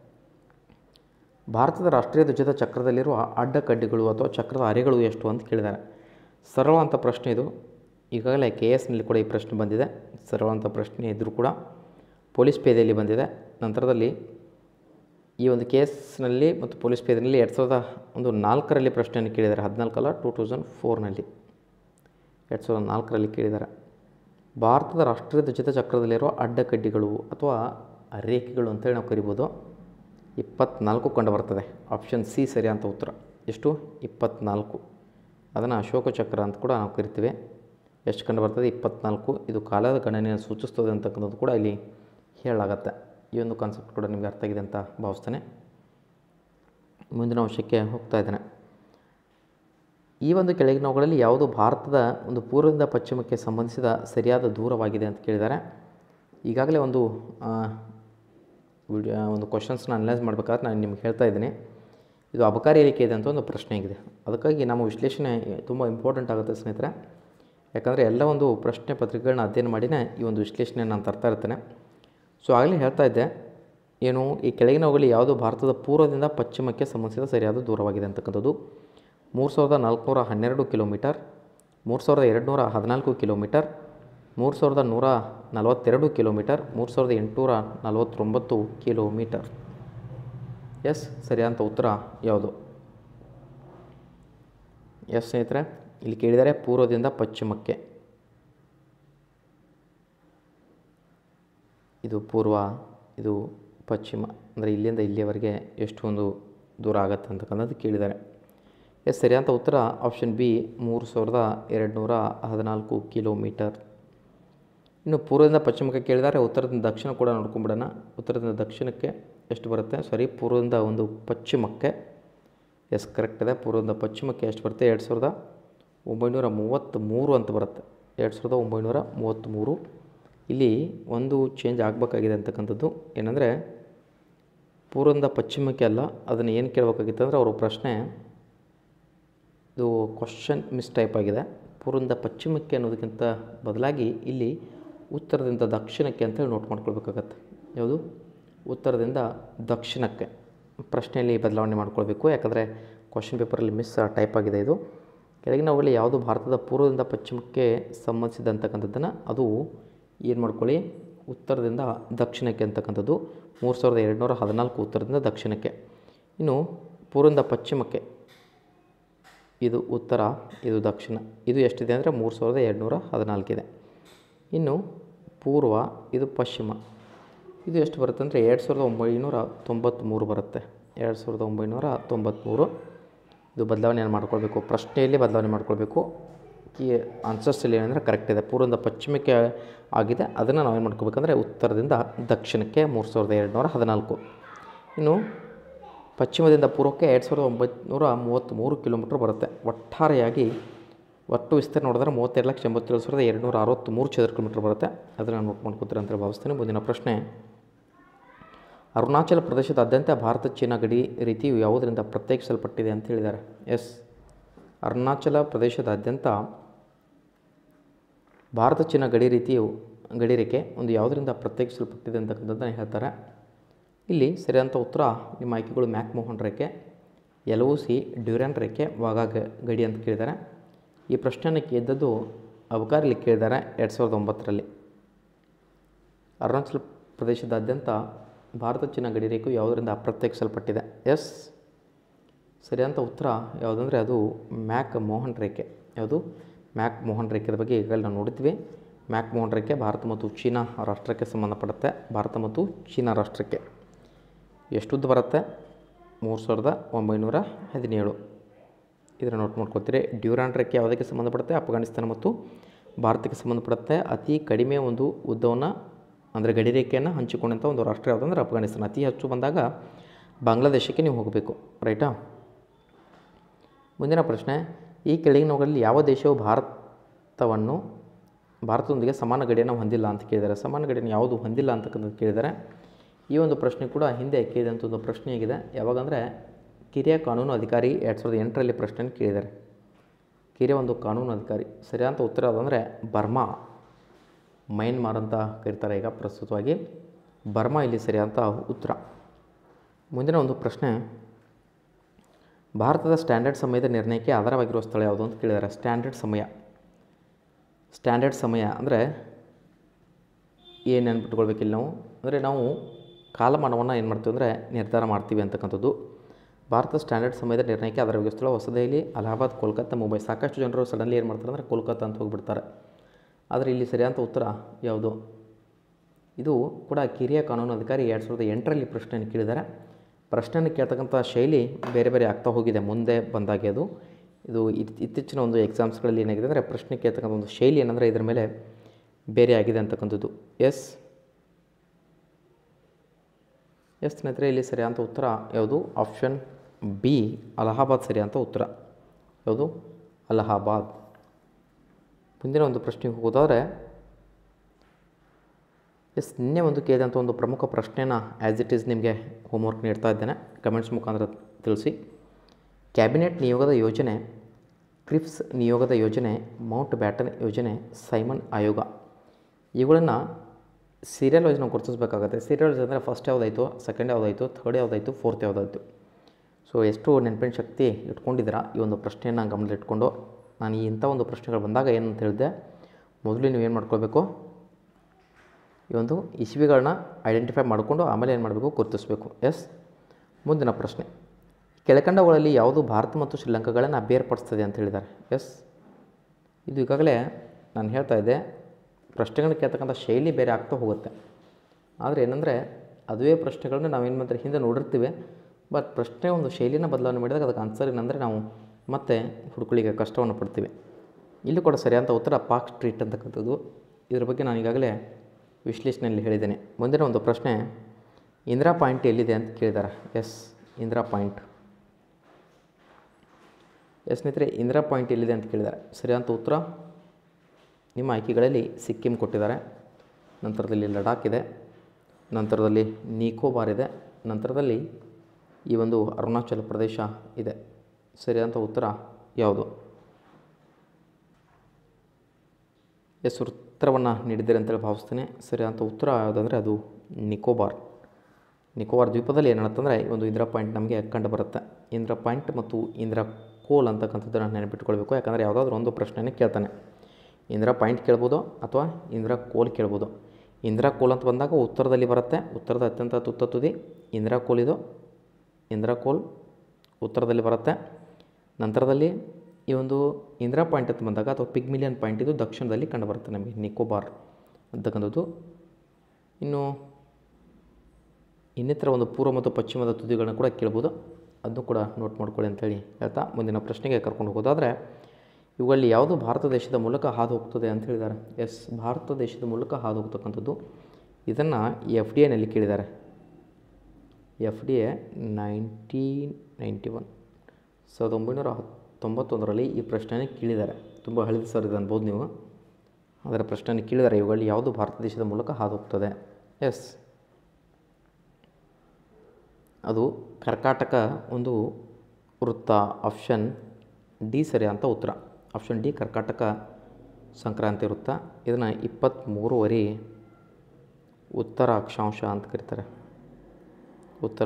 ಭಾರತದ ರಾಷ್ಟ್ರೀಯ ಧ್ವಜದ ಚಕ್ರದಲ್ಲಿರುವ ಅಡ್ಡಕಡ್ಡಿಗಳು ಅಥವಾ ಚಕ್ರದ ಅರೆಗಳು ಎಷ್ಟು ಅಂತ ಕೇಳಿದ್ದಾರೆ ಸರಳವಂಥ ಪ್ರಶ್ನೆ ಇದು ಈಗಾಗಲೇ ಕೆ ಎಸ್ನಲ್ಲಿ ಕೂಡ ಈ ಪ್ರಶ್ನೆ ಬಂದಿದೆ ಸರಳವಂಥ ಪ್ರಶ್ನೆ ಇದ್ದರೂ ಕೂಡ ಪೊಲೀಸ್ ಪೇದೆಯಲ್ಲಿ ಬಂದಿದೆ ನಂತರದಲ್ಲಿ ಈ ಒಂದು ಕೇಸ್ನಲ್ಲಿ ಮತ್ತು ಪೊಲೀಸ್ ಪೇದೆಯಲ್ಲಿ ಎರಡು ಸಾವಿರದ ಒಂದು ನಾಲ್ಕರಲ್ಲಿ ಪ್ರಶ್ನೆಯನ್ನು ಕೇಳಿದ್ದಾರೆ ಹದಿನಾಲ್ಕಲ್ಲ ಟೂ ತೌಸಂಡ್ ಫೋರ್ನಲ್ಲಿ ಎರಡು ಸಾವಿರದ ನಾಲ್ಕರಲ್ಲಿ ಕೇಳಿದ್ದಾರೆ ಭಾರತದ ರಾಷ್ಟ್ರೀಯ ಧ್ವಜದ ಚಕ್ರದಲ್ಲಿರುವ ಅಡ್ಡಕಡ್ಡಿಗಳು ಅಥವಾ ರೇಖೆಗಳು ಅಂತೇಳಿ ನಾವು ಕರಿಬೋದು ಇಪ್ಪತ್ನಾಲ್ಕು ಕಂಡು ಬರ್ತದೆ ಆಪ್ಷನ್ ಸಿ ಸರಿಯಾದ ಉತ್ತರ ಎಷ್ಟು ಇಪ್ಪತ್ನಾಲ್ಕು ಅದನ್ನು ಅಶೋಕ ಚಕ್ರ ಅಂತ ಕೂಡ ನಾವು ಕರಿತೀವಿ ಎಷ್ಟು ಕಂಡು ಬರ್ತದೆ ಇಪ್ಪತ್ನಾಲ್ಕು ಇದು ಕಾಲದ ಗಣನೆಯನ್ನು ಸೂಚಿಸ್ತದೆ ಅಂತಕ್ಕಂಥದ್ದು ಕೂಡ ಇಲ್ಲಿ ಹೇಳಲಾಗತ್ತೆ ಈ ಒಂದು ಕಾನ್ಸೆಪ್ಟ್ ಕೂಡ ನಿಮಗೆ ಅರ್ಥ ಆಗಿದೆ ಅಂತ ಭಾವಿಸ್ತೇನೆ ಮುಂದಿನ ಅಂಶಕ್ಕೆ ಹೋಗ್ತಾ ಇದ್ದೇನೆ ಈ ಒಂದು ಕೆಳಗಿನವುಗಳಲ್ಲಿ ಯಾವುದು ಭಾರತದ ಒಂದು ಪೂರ್ವದಿಂದ ಪಶ್ಚಿಮಕ್ಕೆ ಸಂಬಂಧಿಸಿದ ಸರಿಯಾದ ದೂರವಾಗಿದೆ ಅಂತ ಕೇಳಿದ್ದಾರೆ ಈಗಾಗಲೇ ಒಂದು ಆ, ವಿಡಿಯೋ ಒಂದು ಕ್ವಶನ್ಸ್ನ ಅನಲೈಸ್ ಮಾಡಬೇಕಾದ್ರೆ ನಾನು ನಿಮ್ಗೆ ಹೇಳ್ತಾ ಇದ್ದೀನಿ ಇದು ಅಬಕಾರಿ ಏರಿಕೆ ಇದೆ ಅಂತ ಒಂದು ಪ್ರಶ್ನೆ ಆಗಿದೆ ಅದಕ್ಕಾಗಿ ನಮ್ಮ ವಿಶ್ಲೇಷಣೆ ತುಂಬ ಇಂಪಾರ್ಟೆಂಟ್ ಆಗುತ್ತೆ ಸ್ನೇಹಿತರೆ ಯಾಕಂದರೆ ಎಲ್ಲ ಒಂದು ಪ್ರಶ್ನೆ ಪತ್ರಿಕೆಗಳನ್ನ ಅಧ್ಯಯನ ಮಾಡಿನೇ ಈ ಒಂದು ವಿಶ್ಲೇಷಣೆ ನಾನು ತರ್ತಾ ಇರ್ತೇನೆ ಸೊ ಆಗಲೇ ಹೇಳ್ತಾ ಇದ್ದೆ ಏನು ಈ ಕೆಳಗಿನವುಗಳಲ್ಲಿ ಯಾವುದು ಭಾರತದ ಪೂರ್ವದಿಂದ ಪಶ್ಚಿಮಕ್ಕೆ ಸಂಬಂಧಿಸಿದ ಸರಿಯಾದ ದೂರವಾಗಿದೆ ಅಂತಕ್ಕಂಥದ್ದು ಮೂರು ಸಾವಿರದ ನಾಲ್ಕುನೂರ ಹನ್ನೆರಡು ಕಿಲೋಮೀಟರ್ ಮೂರು ಸಾವಿರದ ಎರಡುನೂರ ಹದಿನಾಲ್ಕು ಕಿಲೋಮೀಟರ್ ಮೂರು ಸಾವಿರದ ನೂರ ನಲವತ್ತೆರಡು ಕಿಲೋಮೀಟರ್ ಮೂರು ಸಾವಿರದ ಎಂಟುನೂರ ನಲವತ್ತೊಂಬತ್ತು ಕಿಲೋಮೀಟರ್ ಎಸ್ ಸರಿಯಾದ ಉತ್ತರ ಯಾವುದು ಎಸ್ ಸ್ನೇಹಿತರೆ ಇಲ್ಲಿ ಕೇಳಿದರೆ ಪೂರ್ವದಿಂದ ಪಶ್ಚಿಮಕ್ಕೆ ಇದು ಪೂರ್ವ ಇದು ಪಶ್ಚಿಮ ಅಂದರೆ ಇಲ್ಲಿಂದ ಇಲ್ಲಿಯವರೆಗೆ ಎಷ್ಟೊಂದು ದೂರ ಆಗತ್ತೆ ಅಂತಕ್ಕಂಥದ್ದು ಕೇಳಿದ್ದಾರೆ ಎಸ್ ಸರಿಯಾದ ಉತ್ತರ ಆಪ್ಷನ್ ಬಿ ಮೂರು ಸಾವಿರದ ಎರಡು ನೂರ ಹದಿನಾಲ್ಕು ಕಿಲೋಮೀಟರ್ ಇನ್ನು ಪೂರ್ವದಿಂದ ಪಶ್ಚಿಮಕ್ಕೆ ಕೇಳಿದರೆ ಉತ್ತರದಿಂದ ದಕ್ಷಿಣ ಕೂಡ ನೋಡ್ಕೊಂಬಿಡೋಣ ಉತ್ತರದಿಂದ ದಕ್ಷಿಣಕ್ಕೆ ಎಷ್ಟು ಬರುತ್ತೆ ಸಾರಿ ಪೂರ್ವದಿಂದ ಒಂದು ಪಶ್ಚಿಮಕ್ಕೆ ಎಸ್ ಕರೆಕ್ಟ್ ಇದೆ ಪೂರ್ವದಿಂದ ಪಶ್ಚಿಮಕ್ಕೆ ಎಷ್ಟು ಬರುತ್ತೆ ಎರಡು ಸಾವಿರದ ಒಂಬೈನೂರ ಮೂವತ್ತ್ಮೂರು ಅಂತ ಬರುತ್ತೆ ಎರಡು ಸಾವಿರದ ಒಂಬೈನೂರ ಮೂವತ್ತ್ಮೂರು ಇಲ್ಲಿ ಒಂದು ಚೇಂಜ್ ಆಗಬೇಕಾಗಿದೆ ಅಂತಕ್ಕಂಥದ್ದು ಏನಂದರೆ ಪೂರ್ವದಿಂದ ಪಶ್ಚಿಮಕ್ಕೆ ಅಲ್ಲ ಅದನ್ನು ಏನು ಕೇಳಬೇಕಾಗಿತ್ತು ಅಂದರೆ ಅವರು ಪ್ರಶ್ನೆ ಇದು ಕ್ವಶನ್ ಮಿಸ್ ಟೈಪ್ ಆಗಿದೆ ಪೂರ್ವದಿಂದ ಪಶ್ಚಿಮಕ್ಕೆ ಅನ್ನೋದಕ್ಕಿಂತ ಬದಲಾಗಿ ಇಲ್ಲಿ ಉತ್ತರದಿಂದ ದಕ್ಷಿಣಕ್ಕೆ ಅಂತೇಳಿ ನೋಟ್ ಮಾಡ್ಕೊಳ್ಬೇಕಾಗತ್ತೆ ಯಾವುದು ಉತ್ತರದಿಂದ ದಕ್ಷಿಣಕ್ಕೆ ಪ್ರಶ್ನೆಯಲ್ಲಿ ಬದಲಾವಣೆ ಮಾಡ್ಕೊಳ್ಬೇಕು ಯಾಕಂದರೆ ಕ್ವಶನ್ ಪೇಪರಲ್ಲಿ ಮಿಸ್ ಟೈಪ್ ಆಗಿದೆ ಇದು ಕೆಳಗಿನವುಗಳಲ್ಲಿ ಯಾವುದು ಭಾರತದ ಪೂರ್ವದಿಂದ ಪಶ್ಚಿಮಕ್ಕೆ ಸಂಬಂಧಿಸಿದಂತಕ್ಕಂಥದ್ದನ್ನು ಅದು ಏನು ಮಾಡ್ಕೊಳ್ಳಿ ಉತ್ತರದಿಂದ ದಕ್ಷಿಣಕ್ಕೆ ಅಂತಕ್ಕಂಥದ್ದು ಮೂರು ಸಾವಿರದ ಎರಡುನೂರ ಹದಿನಾಲ್ಕು ಉತ್ತರದಿಂದ ದಕ್ಷಿಣಕ್ಕೆ ಇನ್ನು ಪೂರ್ವದಿಂದ ಪಶ್ಚಿಮಕ್ಕೆ ಇದು ಉತ್ತರ ಇದು ದಕ್ಷಿಣ ಇದು ಎಷ್ಟಿದೆ ಅಂದರೆ ಮೂರು ಸಾವಿರದ ಎರಡುನೂರ ಹದಿನಾಲ್ಕಿದೆ ಇನ್ನು ಪೂರ್ವ ಇದು ಪಶ್ಚಿಮ ಇದು ಎಷ್ಟು ಬರುತ್ತೆ ಅಂದರೆ ಎರಡು ಸಾವಿರದ ಒಂಬೈನೂರ ತೊಂಬತ್ತ್ಮೂರು ಬರುತ್ತೆ ಎರಡು ಸಾವಿರದ ಒಂಬೈನೂರ ತೊಂಬತ್ತ್ಮೂರು ಇದು ಬದಲಾವಣೆ ಮಾಡ್ಕೊಳ್ಬೇಕು ಪ್ರಶ್ನೆಯಲ್ಲಿ ಬದಲಾವಣೆ ಮಾಡ್ಕೊಳ್ಬೇಕು ಈ ಆನ್ಸರ್ಸಲ್ಲಿ ಏನಂದರೆ ಕರೆಕ್ಟ್ ಇದೆ ಪೂರ್ವದಿಂದ ಪಶ್ಚಿಮಕ್ಕೆ ಆಗಿದೆ ಅದನ್ನು ನಾವೇನು ಮಾಡ್ಕೋಬೇಕಂದ್ರೆ ಉತ್ತರದಿಂದ ದಕ್ಷಿಣಕ್ಕೆ ಮೂರು ಸಾವಿರದ ಎರಡುನೂರ ಹದಿನಾಲ್ಕು ಇನ್ನು ಪಶ್ಚಿಮದಿಂದ ಪೂರ್ವಕ್ಕೆ ಎರಡು ಸಾವಿರದ ಒಂಬೈನೂರ ಮೂವತ್ತ್ಮೂರು ಕಿಲೋಮೀಟ್ರ್ ಬರುತ್ತೆ ಒಟ್ಟಾರೆಯಾಗಿ ಒಟ್ಟು ವಿಸ್ತೀರ್ಣ ನೋಡಿದ್ರೆ ಮೂವತ್ತೆರಡು ಲಕ್ಷ ಎಂಬತ್ತೇಳು ಸಾವಿರದ ಎರಡುನೂರ ಅರವತ್ತ್ಮೂರು ಚದರ ಕಿಲೋಮೀಟ್ರ್ ಬರುತ್ತೆ ಅದನ್ನು ನೋಟ್ ಮಾಡ್ಕೊತೀರ ಅಂತ ಭಾವಿಸ್ತೀನಿ ಮುಂದಿನ ಪ್ರಶ್ನೆ ಅರುಣಾಚಲ ಪ್ರದೇಶದಾದ್ಯಂತ ಭಾರತ ಚೀನಾ ಗಡಿ ರೀತಿಯು ಯಾವುದರಿಂದ ಪ್ರತ್ಯೇಕಿಸಲ್ಪಟ್ಟಿದೆ ಅಂತ ಹೇಳಿದ್ದಾರೆ ಎಸ್ ಅರುಣಾಚಲ ಪ್ರದೇಶದಾದ್ಯಂತ ಭಾರತ ಚೀನಾ ಗಡಿ ರೀತಿಯು ಗಡಿ ರೇಖೆ ಒಂದು ಯಾವುದರಿಂದ ಪ್ರತ್ಯೇಕಿಸಲ್ಪಟ್ಟಿದೆ ಅಂತಕ್ಕಂಥದ್ದನ್ನು ಹೇಳ್ತಾರೆ ಇಲ್ಲಿ ಸರಿಯಾದಂಥ ಉತ್ತರ ನಿಮ್ಮ ಆಯ್ಕೆಗಳು ಮ್ಯಾಕ್ಮೋಹನ್ ರೇಖೆ ಎಲ್ ಒ ಸಿ ಡ್ಯೂರ್ಯಾನ್ ರೇಖೆ ವಾಗಾಗ ಗಡಿ ಅಂತ ಕೇಳಿದ್ದಾರೆ ಈ ಪ್ರಶ್ನೆಯನ್ನು ಕೇಳಿದ್ದದ್ದು ಅಬಕಾರಿಲಿ ಕೇಳಿದ್ದಾರೆ ಎರಡು ಸಾವಿರದ ಒಂಬತ್ತರಲ್ಲಿ ಅರುಣಾಚಲ ಪ್ರದೇಶದಾದ್ಯಂತ ಭಾರತ ಚೀನಾ ಗಡಿ ರೇಖೆಯು ಯಾವುದರಿಂದ ಪ್ರತ್ಯೇಕಿಸಲ್ಪಟ್ಟಿದೆ ಎಸ್ ಸರಿಯಾದಂಥ ಉತ್ತರ ಯಾವುದಂದರೆ ಅದು ಮ್ಯಾಕ್ ಮೋಹನ್ ರೇಖೆ ಯಾವುದು ಮ್ಯಾಕ್ ಮೋಹನ್ ರೇಖೆಯ ಬಗ್ಗೆ ಈಗಾಗಲೇ ನಾವು ನೋಡಿದ್ವಿ ಮ್ಯಾಕ್ ಮೋಹನ್ ರೇಖೆ ಭಾರತ ಮತ್ತು ಚೀನಾ ರಾಷ್ಟ್ರಕ್ಕೆ ಸಂಬಂಧಪಡುತ್ತೆ ಭಾರತ ಮತ್ತು ಚೀನಾ ರಾಷ್ಟ್ರಕ್ಕೆ ಎಷ್ಟುದ್ದು ಬರುತ್ತೆ ಮೂರು ಸಾವಿರದ ಒಂಬೈನೂರ ಹದಿನೇಳು ಇದನ್ನು ನೋಟ್ ಮಾಡ್ಕೊತೀರಿ ಡ್ಯೂರಾನ್ ರೇಖೆ ಯಾವುದಕ್ಕೆ ಸಂಬಂಧಪಡುತ್ತೆ ಅಫ್ಘಾನಿಸ್ತಾನ ಮತ್ತು ಭಾರತಕ್ಕೆ ಸಂಬಂಧಪಡುತ್ತೆ ಅತಿ ಕಡಿಮೆ ಒಂದು ಉದ್ದವನ್ನು ಅಂದರೆ ಗಡಿ ರೇಖೆಯನ್ನು ಹಂಚಿಕೊಂಡಂಥ ಒಂದು ರಾಷ್ಟ್ರ ಯಾವುದಂದ್ರೆ ಅಫ್ಘಾನಿಸ್ತಾನ ಅತಿ ಹೆಚ್ಚು ಬಂದಾಗ ಬಾಂಗ್ಲಾದೇಶಕ್ಕೆ ನೀವು ಹೋಗಬೇಕು ರೈಟಾ ಮುಂದಿನ ಪ್ರಶ್ನೆ ಈ ಕೆಳಗಿನವುಗಳಲ್ಲಿ ಯಾವ ದೇಶವು ಭಾರತವನ್ನು ಭಾರತದೊಂದಿಗೆ ಸಮಾನ ಗಡಿಯನ್ನು ಹೊಂದಿಲ್ಲ ಅಂತ ಕೇಳಿದ್ದಾರೆ ಸಮಾನ ಗಡಿಯನ್ನು ಯಾವುದು ಹೊಂದಿಲ್ಲ ಅಂತಕ್ಕಂಥದ್ದು ಕೇಳಿದ್ದಾರೆ ಈ ಒಂದು ಪ್ರಶ್ನೆ ಕೂಡ ಹಿಂದೆ ಕೇಳಿದಂಥ ಒಂದು ಪ್ರಶ್ನೆಯಾಗಿದೆ ಯಾವಾಗಂದರೆ ಕಿರಿಯ ಕಾನೂನು ಅಧಿಕಾರಿ ಎರಡು ಸಾವಿರದ ಎಂಟರಲ್ಲಿ ಪ್ರಶ್ನೆಯನ್ನು ಕೇಳಿದ್ದಾರೆ ಕಿರಿಯ ಒಂದು ಕಾನೂನು ಅಧಿಕಾರಿ ಸರಿಯಾದ ಉತ್ತರ ಯಾವುದಂದರೆ ಬರ್ಮಾ ಮೈನ್ಮಾರ್ ಅಂತ ಕರೀತಾರೆ ಈಗ ಪ್ರಸ್ತುತವಾಗಿ ಬರ್ಮಾ ಇಲ್ಲಿ ಸರಿಯಾದಂಥ ಉತ್ತರ ಮುಂದಿನ ಒಂದು ಪ್ರಶ್ನೆ ಭಾರತದ ಸ್ಟ್ಯಾಂಡರ್ಡ್ ಸಮಯದ ನಿರ್ಣಯಕ್ಕೆ ಆಧಾರವಾಗಿರುವ ಸ್ಥಳ ಯಾವುದು ಅಂತ ಕೇಳಿದ್ದಾರೆ ಸ್ಟ್ಯಾಂಡರ್ಡ್ ಸಮಯ ಸ್ಟ್ಯಾಂಡರ್ಡ್ ಸಮಯ ಅಂದರೆ ಏನು ನೆನ್ಪಿಟ್ಕೊಳ್ಬೇಕಿಲ್ಲ ನಾವು ಅಂದರೆ ನಾವು ಕಾಲಮಾನವನ್ನು ಏನು ಮಾಡ್ತೀವಿ ಅಂದರೆ ನಿರ್ಧಾರ ಮಾಡ್ತೀವಿ ಅಂತಕ್ಕಂಥದ್ದು ಭಾರತ ಸ್ಟ್ಯಾಂಡರ್ಡ್ ಸಮಯದ ನಿರ್ಣಯಕ್ಕೆ ಆಧಾರವಾಗಿರುವ ಸ್ಥಳ ಹೊಸದೆಹಲಿ ಅಲಹಾಬಾದ್ ಕೋಲ್ಕತ್ತಾ ಮುಂಬೈ ಸಾಕಷ್ಟು ಜನರು ಸಡನ್ಲಿ ಏನು ಮಾಡ್ತಾರೆ ಅಂದರೆ ಕೋಲ್ಕತ್ತಾ ಅಂತ ಹೋಗ್ಬಿಡ್ತಾರೆ ಆದರೆ ಇಲ್ಲಿ ಸರಿಯಾದ ಉತ್ತರ ಯಾವುದು ಇದು ಕೂಡ ಕಿರಿಯ ಕಾನೂನು ಅಧಿಕಾರಿ ಎರಡು ಸಾವಿರದ ಎಂಟರಲ್ಲಿ ಪ್ರಶ್ನೆಯನ್ನು ಕೇಳಿದ್ದಾರೆ ಪ್ರಶ್ನೆಯನ್ನು ಕೇಳ್ತಕ್ಕಂಥ ಶೈಲಿ ಬೇರೆ ಬೇರೆ ಆಗ್ತಾ ಹೋಗಿದೆ ಮುಂದೆ ಬಂದಾಗೆ ಅದು ಇದು ಇತ್- ಇತ್ತೀಚಿನ ಒಂದು ಎಕ್ಸಾಮ್ಸ್ಗಳಲ್ಲಿ ಏನಾಗಿದೆ ಅಂದರೆ ಪ್ರಶ್ನೆ ಕೇಳ್ತಕ್ಕಂಥ ಒಂದು ಶೈಲಿ ಏನಂದರೆ ಇದರ ಮೇಲೆ ಬೇರೆ ಆಗಿದೆ ಅಂತಕ್ಕಂಥದ್ದು ಎಸ್ ಎಸ್ ಸ್ನೇಹಿತರೆ ಇಲ್ಲಿ ಸರಿಯಾದ ಉತ್ತರ ಯಾವುದು ಆಪ್ಷನ್ ಬಿ ಅಲಹಾಬಾದ್ ಸರಿಯಾದ ಉತ್ತರ ಯಾವುದು ಅಲಹಾಬಾದ್ ಮುಂದಿನ ಒಂದು ಪ್ರಶ್ನೆಗೆ ಹೋಗೋದಾದರೆ ಎಸ್ ನಿನ್ನೆ ಒಂದು ಕೇಳಿದಂಥ ಒಂದು ಪ್ರಮುಖ ಪ್ರಶ್ನೆನ ಆ್ಯಸ್ ಇಟ್ ಈಸ್ ನಿಮಗೆ ಹೋಮ್ವರ್ಕ್ ನೀಡ್ತಾ ಇದ್ದೇನೆ ಕಮೆಂಟ್ಸ್ ಮುಖಾಂತರ ತಿಳಿಸಿ ಕ್ಯಾಬಿನೆಟ್ ನಿಯೋಗದ ಯೋಜನೆ ಕ್ರಿಪ್ಸ್ ನಿಯೋಗದ ಯೋಜನೆ ಮೌಂಟ್ ಬ್ಯಾಟನ್ ಯೋಜನೆ ಸೈಮನ್ ಆಯೋಗ ಇವುಗಳನ್ನು ಸೀರಿಯಲ್ ವೈಸ್ ನಾವು ಗುರುತಿಸ್ಬೇಕಾಗತ್ತೆ ಸೀರಿಯಲ್ ವೈಸ್ ಅಂದರೆ ಫಸ್ಟ್ ಯಾವುದಾಯಿತು ಸೆಕೆಂಡ್ ಯಾವುದಾಯಿತು ಥರ್ಡ್ ಯಾವುದಾಯಿತು ಫೋರ್ತ್ ಯಾವುದಾಯಿತು ಸೊ ಎಷ್ಟು ನೆನಪಿನ ಶಕ್ತಿ ಇಟ್ಕೊಂಡಿದ್ದೀರಾ ಈ ಒಂದು ಪ್ರಶ್ನೆಯನ್ನು ಗಮನದಲ್ಲಿಟ್ಕೊಂಡು ನಾನು ಈ ಇಂಥ ಒಂದು ಪ್ರಶ್ನೆಗಳು ಬಂದಾಗ ಏನಂತ ಹೇಳಿದೆ ಮೊದಲು ನೀವು ಏನು ಮಾಡ್ಕೊಳ್ಬೇಕು ಈ ಒಂದು ಇಸ್ವಿಗಳನ್ನ ಐಡೆಂಟಿಫೈ ಮಾಡಿಕೊಂಡು ಆಮೇಲೆ ಏನು ಮಾಡಬೇಕು ಗುರುತಿಸಬೇಕು ಎಸ್ ಮುಂದಿನ ಪ್ರಶ್ನೆ ಕೆಳಕಂಡಗಳಲ್ಲಿ ಯಾವುದು ಭಾರತ ಮತ್ತು ಶ್ರೀಲಂಕಾಗಳನ್ನು ಬೇರ್ಪಡಿಸ್ತದೆ ಅಂತ ಹೇಳಿದ್ದಾರೆ ಎಸ್ ಇದು ಈಗಾಗಲೇ ನಾನು ಹೇಳ್ತಾ ಇದ್ದೆ ಪ್ರಶ್ನೆಗಳನ್ನ ಕೇಳ್ತಕ್ಕಂಥ ಶೈಲಿ ಬೇರೆ ಆಗ್ತಾ ಹೋಗುತ್ತೆ ಆದರೆ ಏನಂದರೆ ಅದುವೇ ಪ್ರಶ್ನೆಗಳನ್ನ ನಾವೇನು ಮಾಡ್ತಾರೆ ಹಿಂದೆ ನೋಡಿರ್ತೀವಿ ಬಟ್ ಪ್ರಶ್ನೆ ಒಂದು ಶೈಲಿನ ಬದಲಾವಣೆ ಮಾಡಿದಾಗ ಅದಕ್ಕೆ ಆನ್ಸರ್ ಏನಂದರೆ ನಾವು ಮತ್ತೆ ಹುಡುಕಲಿಕ್ಕೆ ಕಷ್ಟವನ್ನು ಪಡ್ತೀವಿ ಇಲ್ಲಿ ಕೂಡ ಸರಿಯಾದ ಉತ್ತರ ಪಾಕ್ ಸ್ಟ್ರೀಟ್ ಅಂತಕ್ಕಂಥದ್ದು ಇದ್ರ ಬಗ್ಗೆ ನಾನು ಈಗಾಗಲೇ ವಿಶ್ಲೇಷಣೆಯಲ್ಲಿ ಹೇಳಿದ್ದೇನೆ ಮುಂದಿನ ಒಂದು ಪ್ರಶ್ನೆ ಇಂದಿರಾ ಪಾಯಿಂಟ್ ಎಲ್ಲಿದೆ ಅಂತ ಕೇಳಿದ್ದಾರೆ ಎಸ್ ಇಂದಿರಾ ಪಾಯಿಂಟ್ ಎಸ್ ಸ್ನೇಹಿತರೆ ಇಂದಿರಾ ಪಾಯಿಂಟ್ ಎಲ್ಲಿದೆ ಅಂತ ಕೇಳಿದ್ದಾರೆ ಸರಿಯಾದ ಉತ್ತರ ನಿಮ್ಮ ಆಯ್ಕೆಗಳಲ್ಲಿ ಸಿಕ್ಕಿಂ ಕೊಟ್ಟಿದ್ದಾರೆ ನಂತರದಲ್ಲಿ ಲಡಾಖ್ ಇದೆ ನಂತರದಲ್ಲಿ ನಿಕೋಬಾರ್ ಇದೆ ನಂತರದಲ್ಲಿ ಈ ಒಂದು ಅರುಣಾಚಲ ಪ್ರದೇಶ ಇದೆ ಸರಿಯಾದ ಉತ್ತರ ಯಾವುದು ಎಸ್ ಉತ್ತರವನ್ನು ನೀಡಿದ್ದೀರಿ ಅಂತೇಳಿ ಭಾವಿಸ್ತೇನೆ ಸರಿಯಾದ ಉತ್ತರ ಯಾವುದಂದರೆ ಅದು ನಿಕೋಬಾರ್ ನಿಕೋಬಾರ್ ದ್ವೀಪದಲ್ಲಿ ಏನು ಹೇಳುತ್ತಂದರೆ ಈ ಒಂದು ಇಂದಿರಾ ಪಾಯಿಂಟ್ ನಮಗೆ ಕಂಡು ಬರುತ್ತೆ ಇಂದಿರಾ ಪಾಯಿಂಟ್ ಮತ್ತು ಇಂದಿರಾ ಕೋಲ್ ಅಂತಕ್ಕಂಥದ್ದನ್ನು ನೆನಪಿಟ್ಕೊಳ್ಬೇಕು ಯಾಕಂದರೆ ಯಾವುದಾದ್ರೂ ಒಂದು ಪ್ರಶ್ನೆನೇ ಕೇಳ್ತಾನೆ ಇಂದಿರಾ ಪಾಯಿಂಟ್ ಕೇಳ್ಬೋದು ಅಥವಾ ಇಂದಿರಾ ಕೋಲ್ ಕೇಳ್ಬೋದು ಇಂದಿರಾ ಕೋಲ್ ಅಂತ ಬಂದಾಗ ಉತ್ತರದಲ್ಲಿ ಬರುತ್ತೆ ಉತ್ತರದ ಅತ್ಯಂತ ತುತ್ತ ತುದಿ ಇಂದಿರಾ ಕೋಲ್ ಇದು ಇಂದಿರಾ ಕೋಲ್ ಉತ್ತರದಲ್ಲಿ ಬರುತ್ತೆ ನಂತರದಲ್ಲಿ ಈ ಒಂದು ಇಂದಿರಾ ಪಾಯಿಂಟ್ ಅಂತ ಬಂದಾಗ ಅಥವಾ ಪಿಗ್ಮಿಲಿಯನ್ ಪಾಯಿಂಟ್ ಇದು ದಕ್ಷಿಣದಲ್ಲಿ ಕಂಡುಬರುತ್ತೆ ನಮಗೆ ನಿಕೋಬಾರ್ ಅಂತಕ್ಕಂಥದ್ದು ಇನ್ನು ಇನ್ನಿತರ ಒಂದು ಪೂರ್ವ ಮತ್ತು ಪಶ್ಚಿಮದ ತುದಿಗಳನ್ನ ಕೂಡ ಕೇಳ್ಬೋದು ಅದನ್ನು ಕೂಡ ನೋಟ್ ಮಾಡ್ಕೊಳ್ಳಿ ಅಂತೇಳಿ ಹೇಳ್ತಾ ಮುಂದಿನ ಪ್ರಶ್ನೆಗೆ ಕರ್ಕೊಂಡು ಹೋಗೋದಾದರೆ ಇವುಗಳಲ್ಲಿ ಯಾವುದು ಭಾರತ ದೇಶದ ಮೂಲಕ ಹಾದು ಹೋಗ್ತದೆ ಅಂತ ಹೇಳಿದ್ದಾರೆ ಎಸ್ ಭಾರತ ದೇಶದ ಮೂಲಕ ಹಾದು ಹೋಗ್ತಕ್ಕಂಥದ್ದು ಇದನ್ನು ಎಫ್ ಡಿ ಎನಲ್ಲಿ ಕೇಳಿದ್ದಾರೆ F D A nineteen ninety one ಸಾವಿರದ ಒಂಬೈನೂರ ತೊಂಬತ್ತೊಂದರಲ್ಲಿ ಈ ಪ್ರಶ್ನೆನೇ ಕೇಳಿದ್ದಾರೆ ತುಂಬ ಹಳಿದ ಸರ್ ಇದು ಅನ್ಬೋದು ನೀವು ಅದರ ಪ್ರಶ್ನೆಯನ್ನು ಕೇಳಿದ್ದಾರೆ ಇವುಗಳಲ್ಲಿ ಯಾವುದು ಭಾರತ ದೇಶದ ಮೂಲಕ ಹಾದು ಹೋಗ್ತದೆ ಎಸ್ ಅದು ಕರ್ಕಾಟಕ ಒಂದು ವೃತ್ತ ಆಪ್ಷನ್ ಡಿ ಸರಿ ಅಂತ ಉತ್ತರ ಆಪ್ಷನ್ ಡಿ ಕರ್ಕಾಟಕ ಸಂಕ್ರಾಂತಿ ವೃತ್ತ ಇದನ್ನು ಇಪ್ಪತ್ತ್ಮೂರುವರೆ ಉತ್ತರ ಅಕ್ಷಾಂಶ ಅಂತ ಕರೀತಾರೆ ಉತ್ತರ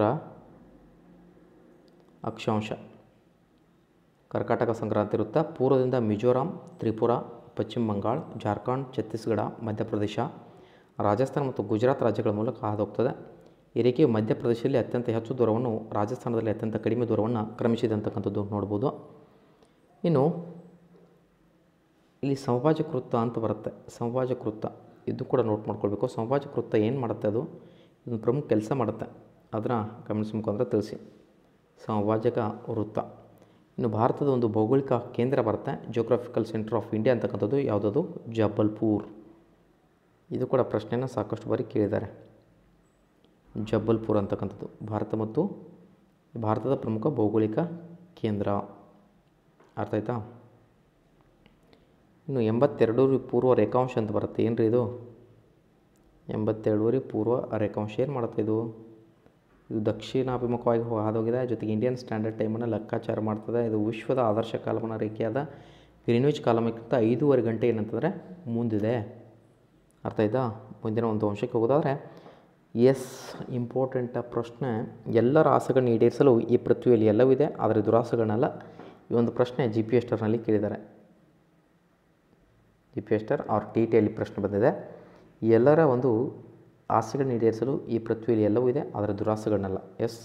ಅಕ್ಷಾಂಶ ಕರ್ಕಾಟಕ ಸಂಕ್ರಾಂತಿ ವೃತ್ತ ಪೂರ್ವದಿಂದ ಮಿಜೋರಾಂ ತ್ರಿಪುರ ಪಶ್ಚಿಮ ಬಂಗಾಳ ಜಾರ್ಖಂಡ್ ಛತ್ತೀಸ್ಗಢ ಮಧ್ಯಪ್ರದೇಶ ರಾಜಸ್ಥಾನ ಮತ್ತು ಗುಜರಾತ್ ರಾಜ್ಯಗಳ ಮೂಲಕ ಹಾದುಹೋಗ್ತದೆ ಈ ರೇಖೆಯು ಮಧ್ಯಪ್ರದೇಶದಲ್ಲಿ ಅತ್ಯಂತ ಹೆಚ್ಚು ದೂರವನ್ನು ರಾಜಸ್ಥಾನದಲ್ಲಿ ಅತ್ಯಂತ ಕಡಿಮೆ ದೂರವನ್ನು ಕ್ರಮಿಸಿದೆ ಅಂತಕ್ಕಂಥದ್ದು ನೋಡ್ಬೋದು ಇನ್ನು ಇಲ್ಲಿ ಸಮಭಾಜಕ ವೃತ್ತ ಅಂತ ಬರುತ್ತೆ ಸಮಭಾಜಕ ವೃತ್ತ ಇದು ಕೂಡ ನೋಟ್ ಮಾಡ್ಕೊಳ್ಬೇಕು ಸಮಭಾಜಕ ವೃತ್ತ ಏನು ಮಾಡುತ್ತೆ ಅದು ಇದೊಂದು ಪ್ರಮುಖ ಕೆಲಸ ಮಾಡುತ್ತೆ ಅದನ್ನು ಗಮನಿಸ ಮುಖಾಂತರ ತಿಳಿಸಿ ಸಮಭಾಜಕ ವೃತ್ತ ಇನ್ನು ಭಾರತದ ಒಂದು ಭೌಗೋಳಿಕ ಕೇಂದ್ರ ಬರುತ್ತೆ ಜಿಯೋಗ್ರಫಿಕಲ್ ಸೆಂಟರ್ ಆಫ್ ಇಂಡಿಯಾ ಅಂತಕ್ಕಂಥದ್ದು ಯಾವುದದು ಜಬ್ಬಲ್ಪುರ್ ಇದು ಕೂಡ ಪ್ರಶ್ನೆಯನ್ನು ಸಾಕಷ್ಟು ಬಾರಿ ಕೇಳಿದ್ದಾರೆ ಜಬ್ಬಲ್ಪುರ್ ಅಂತಕ್ಕಂಥದ್ದು ಭಾರತ ಮತ್ತು ಭಾರತದ ಪ್ರಮುಖ ಭೌಗೋಳಿಕ ಕೇಂದ್ರ ಅರ್ಥ ಆಯ್ತಾ ಇನ್ನು ಎಂಬತ್ತೆರಡೂರಿ ಪೂರ್ವ ರೇಖಾಂಶ ಅಂತ ಬರುತ್ತೆ ಏನು ರೀ ಇದು ಎಂಬತ್ತೆರಡೂರಿ ಪೂರ್ವ ರೇಖಾಂಶ ಏನು ಮಾಡುತ್ತೆ ಇದು ಇದು ದಕ್ಷಿಣಾಭಿಮುಖವಾಗಿ ಹೋ- ಹಾದೋಗಿದೆ ಜೊತೆಗೆ ಇಂಡಿಯನ್ ಸ್ಟ್ಯಾಂಡರ್ಡ್ ಟೈಮನ್ನು ಲೆಕ್ಕಾಚಾರ ಮಾಡ್ತದೆ ಇದು ವಿಶ್ವದ ಆದರ್ಶ ಕಾಲಮಾನ ರೇಖೆಯಾದ ಗ್ರೀನ್ವಿಚ್ ಕಾಲಮಕ್ಕಿಂತ ಐದೂವರೆ ಗಂಟೆ ಏನಂತಂದರೆ ಮುಂದಿದೆ ಅರ್ಥ ಆಯ್ತಾ ಮುಂದಿನ ಒಂದು ಅಂಶಕ್ಕೆ ಹೋಗೋದಾದರೆ ಎಸ್ ಇಂಪಾರ್ಟೆಂಟ್ ಪ್ರಶ್ನೆ ಎಲ್ಲ ರಾಸಗಳನ್ನ ಈಡೇರಿಸಲು ಈ ಪೃಥ್ವಿಯಲ್ಲಿ ಎಲ್ಲವಿದೆ ಆದರೆ ದುರಾಸಗಳನ್ನೆಲ್ಲ ಈ ಒಂದು ಪ್ರಶ್ನೆ ಜಿ ಪಿ ಎಸ್ ಟರ್ನಲ್ಲಿ ಕೇಳಿದ್ದಾರೆ ಜಿ ಪಿ ಎಸ್ ಟರ್ ಆರ್ ಟಿ ಟಿಯಲ್ಲಿ ಪ್ರಶ್ನೆ ಬಂದಿದೆ ಎಲ್ಲರ ಒಂದು ಆಸೆಗಳನ್ನ ಈಡೇರಿಸಲು ಈ ಪೃಥ್ವಿಯಲ್ಲಿ ಎಲ್ಲವೂ ಇದೆ ಆದರೆ ದುರಾಸೆಗಳನ್ನೆಲ್ಲ ಎಸ್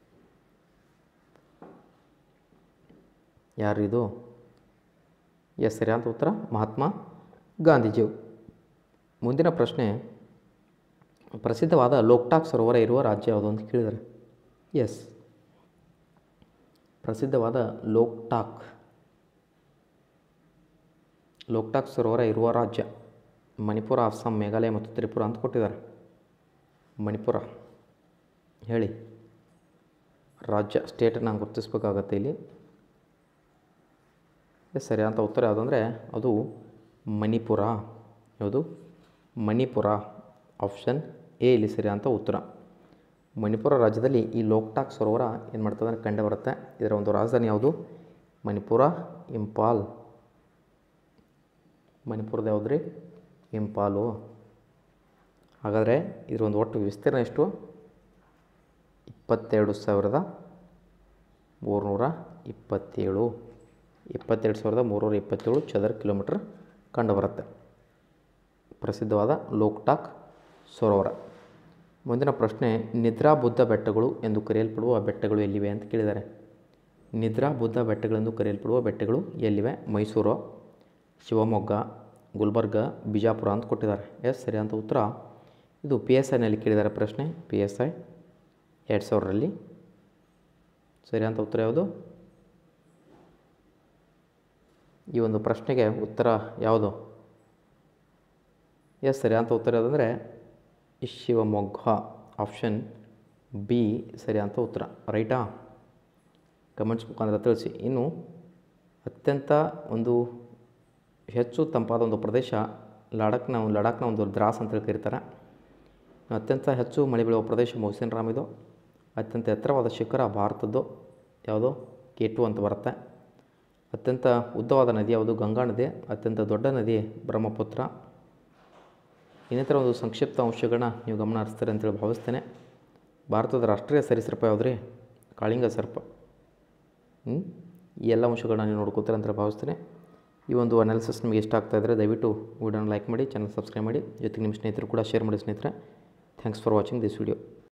ಯಾರಿದು ಎಸ್ ಸರಿಯಾದ ಉತ್ತರ ಮಹಾತ್ಮ ಗಾಂಧೀಜಿಯವರು ಮುಂದಿನ ಪ್ರಶ್ನೆ ಪ್ರಸಿದ್ಧವಾದ ಲೋಕ್ಟಾಕ್ ಸರೋವರ ಇರುವ ರಾಜ್ಯ ಯಾವುದು ಅಂತ ಕೇಳಿದ್ದಾರೆ ಎಸ್ ಪ್ರಸಿದ್ಧವಾದ ಲೋಕ್ಟಾಕ್ ಲೋಕ್ಟಾಕ್ ಸರೋವರ ಇರುವ ರಾಜ್ಯ ಮಣಿಪುರ ಅಸ್ಸಾಂ ಮೇಘಾಲಯ ಮತ್ತು ತ್ರಿಪುರ ಅಂತ ಕೊಟ್ಟಿದ್ದಾರೆ ಮಣಿಪುರ ಹೇಳಿ ರಾಜ್ಯ ಸ್ಟೇಟನ್ನು ಗುರುತಿಸ್ಬೇಕಾಗತ್ತೆ ಇಲ್ಲಿ ಎಸ್ ಸರಿಯಾದ ಉತ್ತರ ಯಾವುದಂದರೆ ಅದು ಮಣಿಪುರ ಯಾವುದು ಮಣಿಪುರ ಆಪ್ಷನ್ ಎ ಇಲ್ಲಿ ಸರಿಯಾದ ಉತ್ತರ ಮಣಿಪುರ ರಾಜ್ಯದಲ್ಲಿ ಈ ಲೋಕ್ಟಾಕ್ ಸರೋವರ ಏನು ಮಾಡ್ತದೆ ಅಂದರೆ ಕಂಡು ಬರುತ್ತೆ ಇದರ ಒಂದು ರಾಜಧಾನಿ ಯಾವುದು ಮಣಿಪುರ ಇಂಪಾಲ್ ಮಣಿಪುರದ ಯಾವುದು ರೀ ಇಂಪಾಲು ಹಾಗಾದರೆ ಇದರ ಒಂದು ಒಟ್ಟು ವಿಸ್ತೀರ್ಣ ಎಷ್ಟು ಇಪ್ಪತ್ತೆರಡು ಸಾವಿರದ ಮೂರುನೂರ ಇಪ್ಪತ್ತೇಳು ಇಪ್ಪತ್ತೆರಡು ಸಾವಿರದ ಮೂರುನೂರ ಇಪ್ಪತ್ತೇಳು ಚದರ ಕಿಲೋಮೀಟ್ರ್ ಕಂಡುಬರುತ್ತೆ ಪ್ರಸಿದ್ಧವಾದ ಲೋಕ್ಟಾಕ್ ಸರೋವರ ಮುಂದಿನ ಪ್ರಶ್ನೆ ನಿದ್ರಾ ಬುದ್ಧ ಬೆಟ್ಟಗಳು ಎಂದು ಕರೆಯಲ್ಪಡುವ ಬೆಟ್ಟಗಳು ಎಲ್ಲಿವೆ ಅಂತ ಕೇಳಿದ್ದಾರೆ ನಿದ್ರಾ ಬುದ್ಧ ಬೆಟ್ಟಗಳೆಂದು ಕರೆಯಲ್ಪಡುವ ಬೆಟ್ಟಗಳು ಎಲ್ಲಿವೆ ಮೈಸೂರು ಶಿವಮೊಗ್ಗ ಗುಲ್ಬರ್ಗ ಬಿಜಾಪುರ ಅಂತ ಕೊಟ್ಟಿದ್ದಾರೆ ಎಸ್ ಸರಿಯಾದ ಉತ್ತರ ಇದು ಪಿ ಎಸ್ ಐನಲ್ಲಿ ಕೇಳಿದ್ದಾರೆ ಪ್ರಶ್ನೆ ಪಿ ಎಸ್ ಐ ಎರಡು ಸಾವಿರರಲ್ಲಿ ಸರಿಯಾದ ಉತ್ತರ ಯಾವುದು ಈ ಒಂದು ಪ್ರಶ್ನೆಗೆ ಉತ್ತರ ಯಾವುದು ಎಸ್ ಸರಿಯಾದ ಉತ್ತರ ಯಾವುದಂದರೆ ಶಿವಮೊಗ್ಗ ಆಪ್ಷನ್ ಬಿ ಸರಿ ಅಂತ ಉತ್ತರ ರೈಟಾ ಕಮೆಂಟ್ಸ್ ಮುಖಾಂತರ ತಿಳಿಸಿ ಇನ್ನು ಅತ್ಯಂತ ಒಂದು ಹೆಚ್ಚು ತಂಪಾದ ಒಂದು ಪ್ರದೇಶ ಲಡಾಖ್ನ ಲಡಾಖ್ನ ಒಂದು ದ್ರಾಸ್ ಅಂತೇಳಿ ಕರೀತಾರೆ ಅತ್ಯಂತ ಹೆಚ್ಚು ಮಳೆ ಬೀಳುವ ಪ್ರದೇಶ ಮೊಹಸಿನ್ ರಾಮ್ ಇದು ಅತ್ಯಂತ ಎತ್ತರವಾದ ಶಿಖರ ಭಾರತದ್ದು ಯಾವುದು ಕೇಟು ಅಂತ ಬರುತ್ತೆ ಅತ್ಯಂತ ಉದ್ದವಾದ ನದಿ ಯಾವುದು ಗಂಗಾ ನದಿ ಅತ್ಯಂತ ದೊಡ್ಡ ನದಿ ಬ್ರಹ್ಮಪುತ್ರ ಇನ್ನಿತರ ಒಂದು ಸಂಕ್ಷಿಪ್ತ ಅಂಶಗಳನ್ನ ನೀವು ಗಮನ ಹರಿಸ್ತೀರಿ ಅಂತೇಳಿ ಭಾವಿಸ್ತೇನೆ ಭಾರತದ ರಾಷ್ಟ್ರೀಯ ಸರೀಸೃಪ ಯಾವುದು ರೀ ಕಾಳಿಂಗ ಸರ್ಪ ಹ್ಮ್? ಈ ಎಲ್ಲ ಅಂಶಗಳನ್ನ ನೀವು ನೋಡ್ಕೋತೀರ ಅಂತ ಭಾವಿಸ್ತೇನೆ ಈ ಒಂದು ಅನಾಲಿಸಿಸ್ ನಿಮಗೆ ಇಷ್ಟ ಆಗ್ತಾ ಇದ್ದರೆ ದಯವಿಟ್ಟು ವಿಡಿಯೋನ ಲೈಕ್ ಮಾಡಿ ಚಾನಲ್ ಸಬ್ಸ್ಕ್ರೈಬ್ ಮಾಡಿ ಜೊತೆಗೆ ನಿಮ್ಮ ಸ್ನೇಹಿತರು ಕೂಡ ಶೇರ್ ಮಾಡಿ ಸ್ನೇಹಿತರೆ thanks for watching this video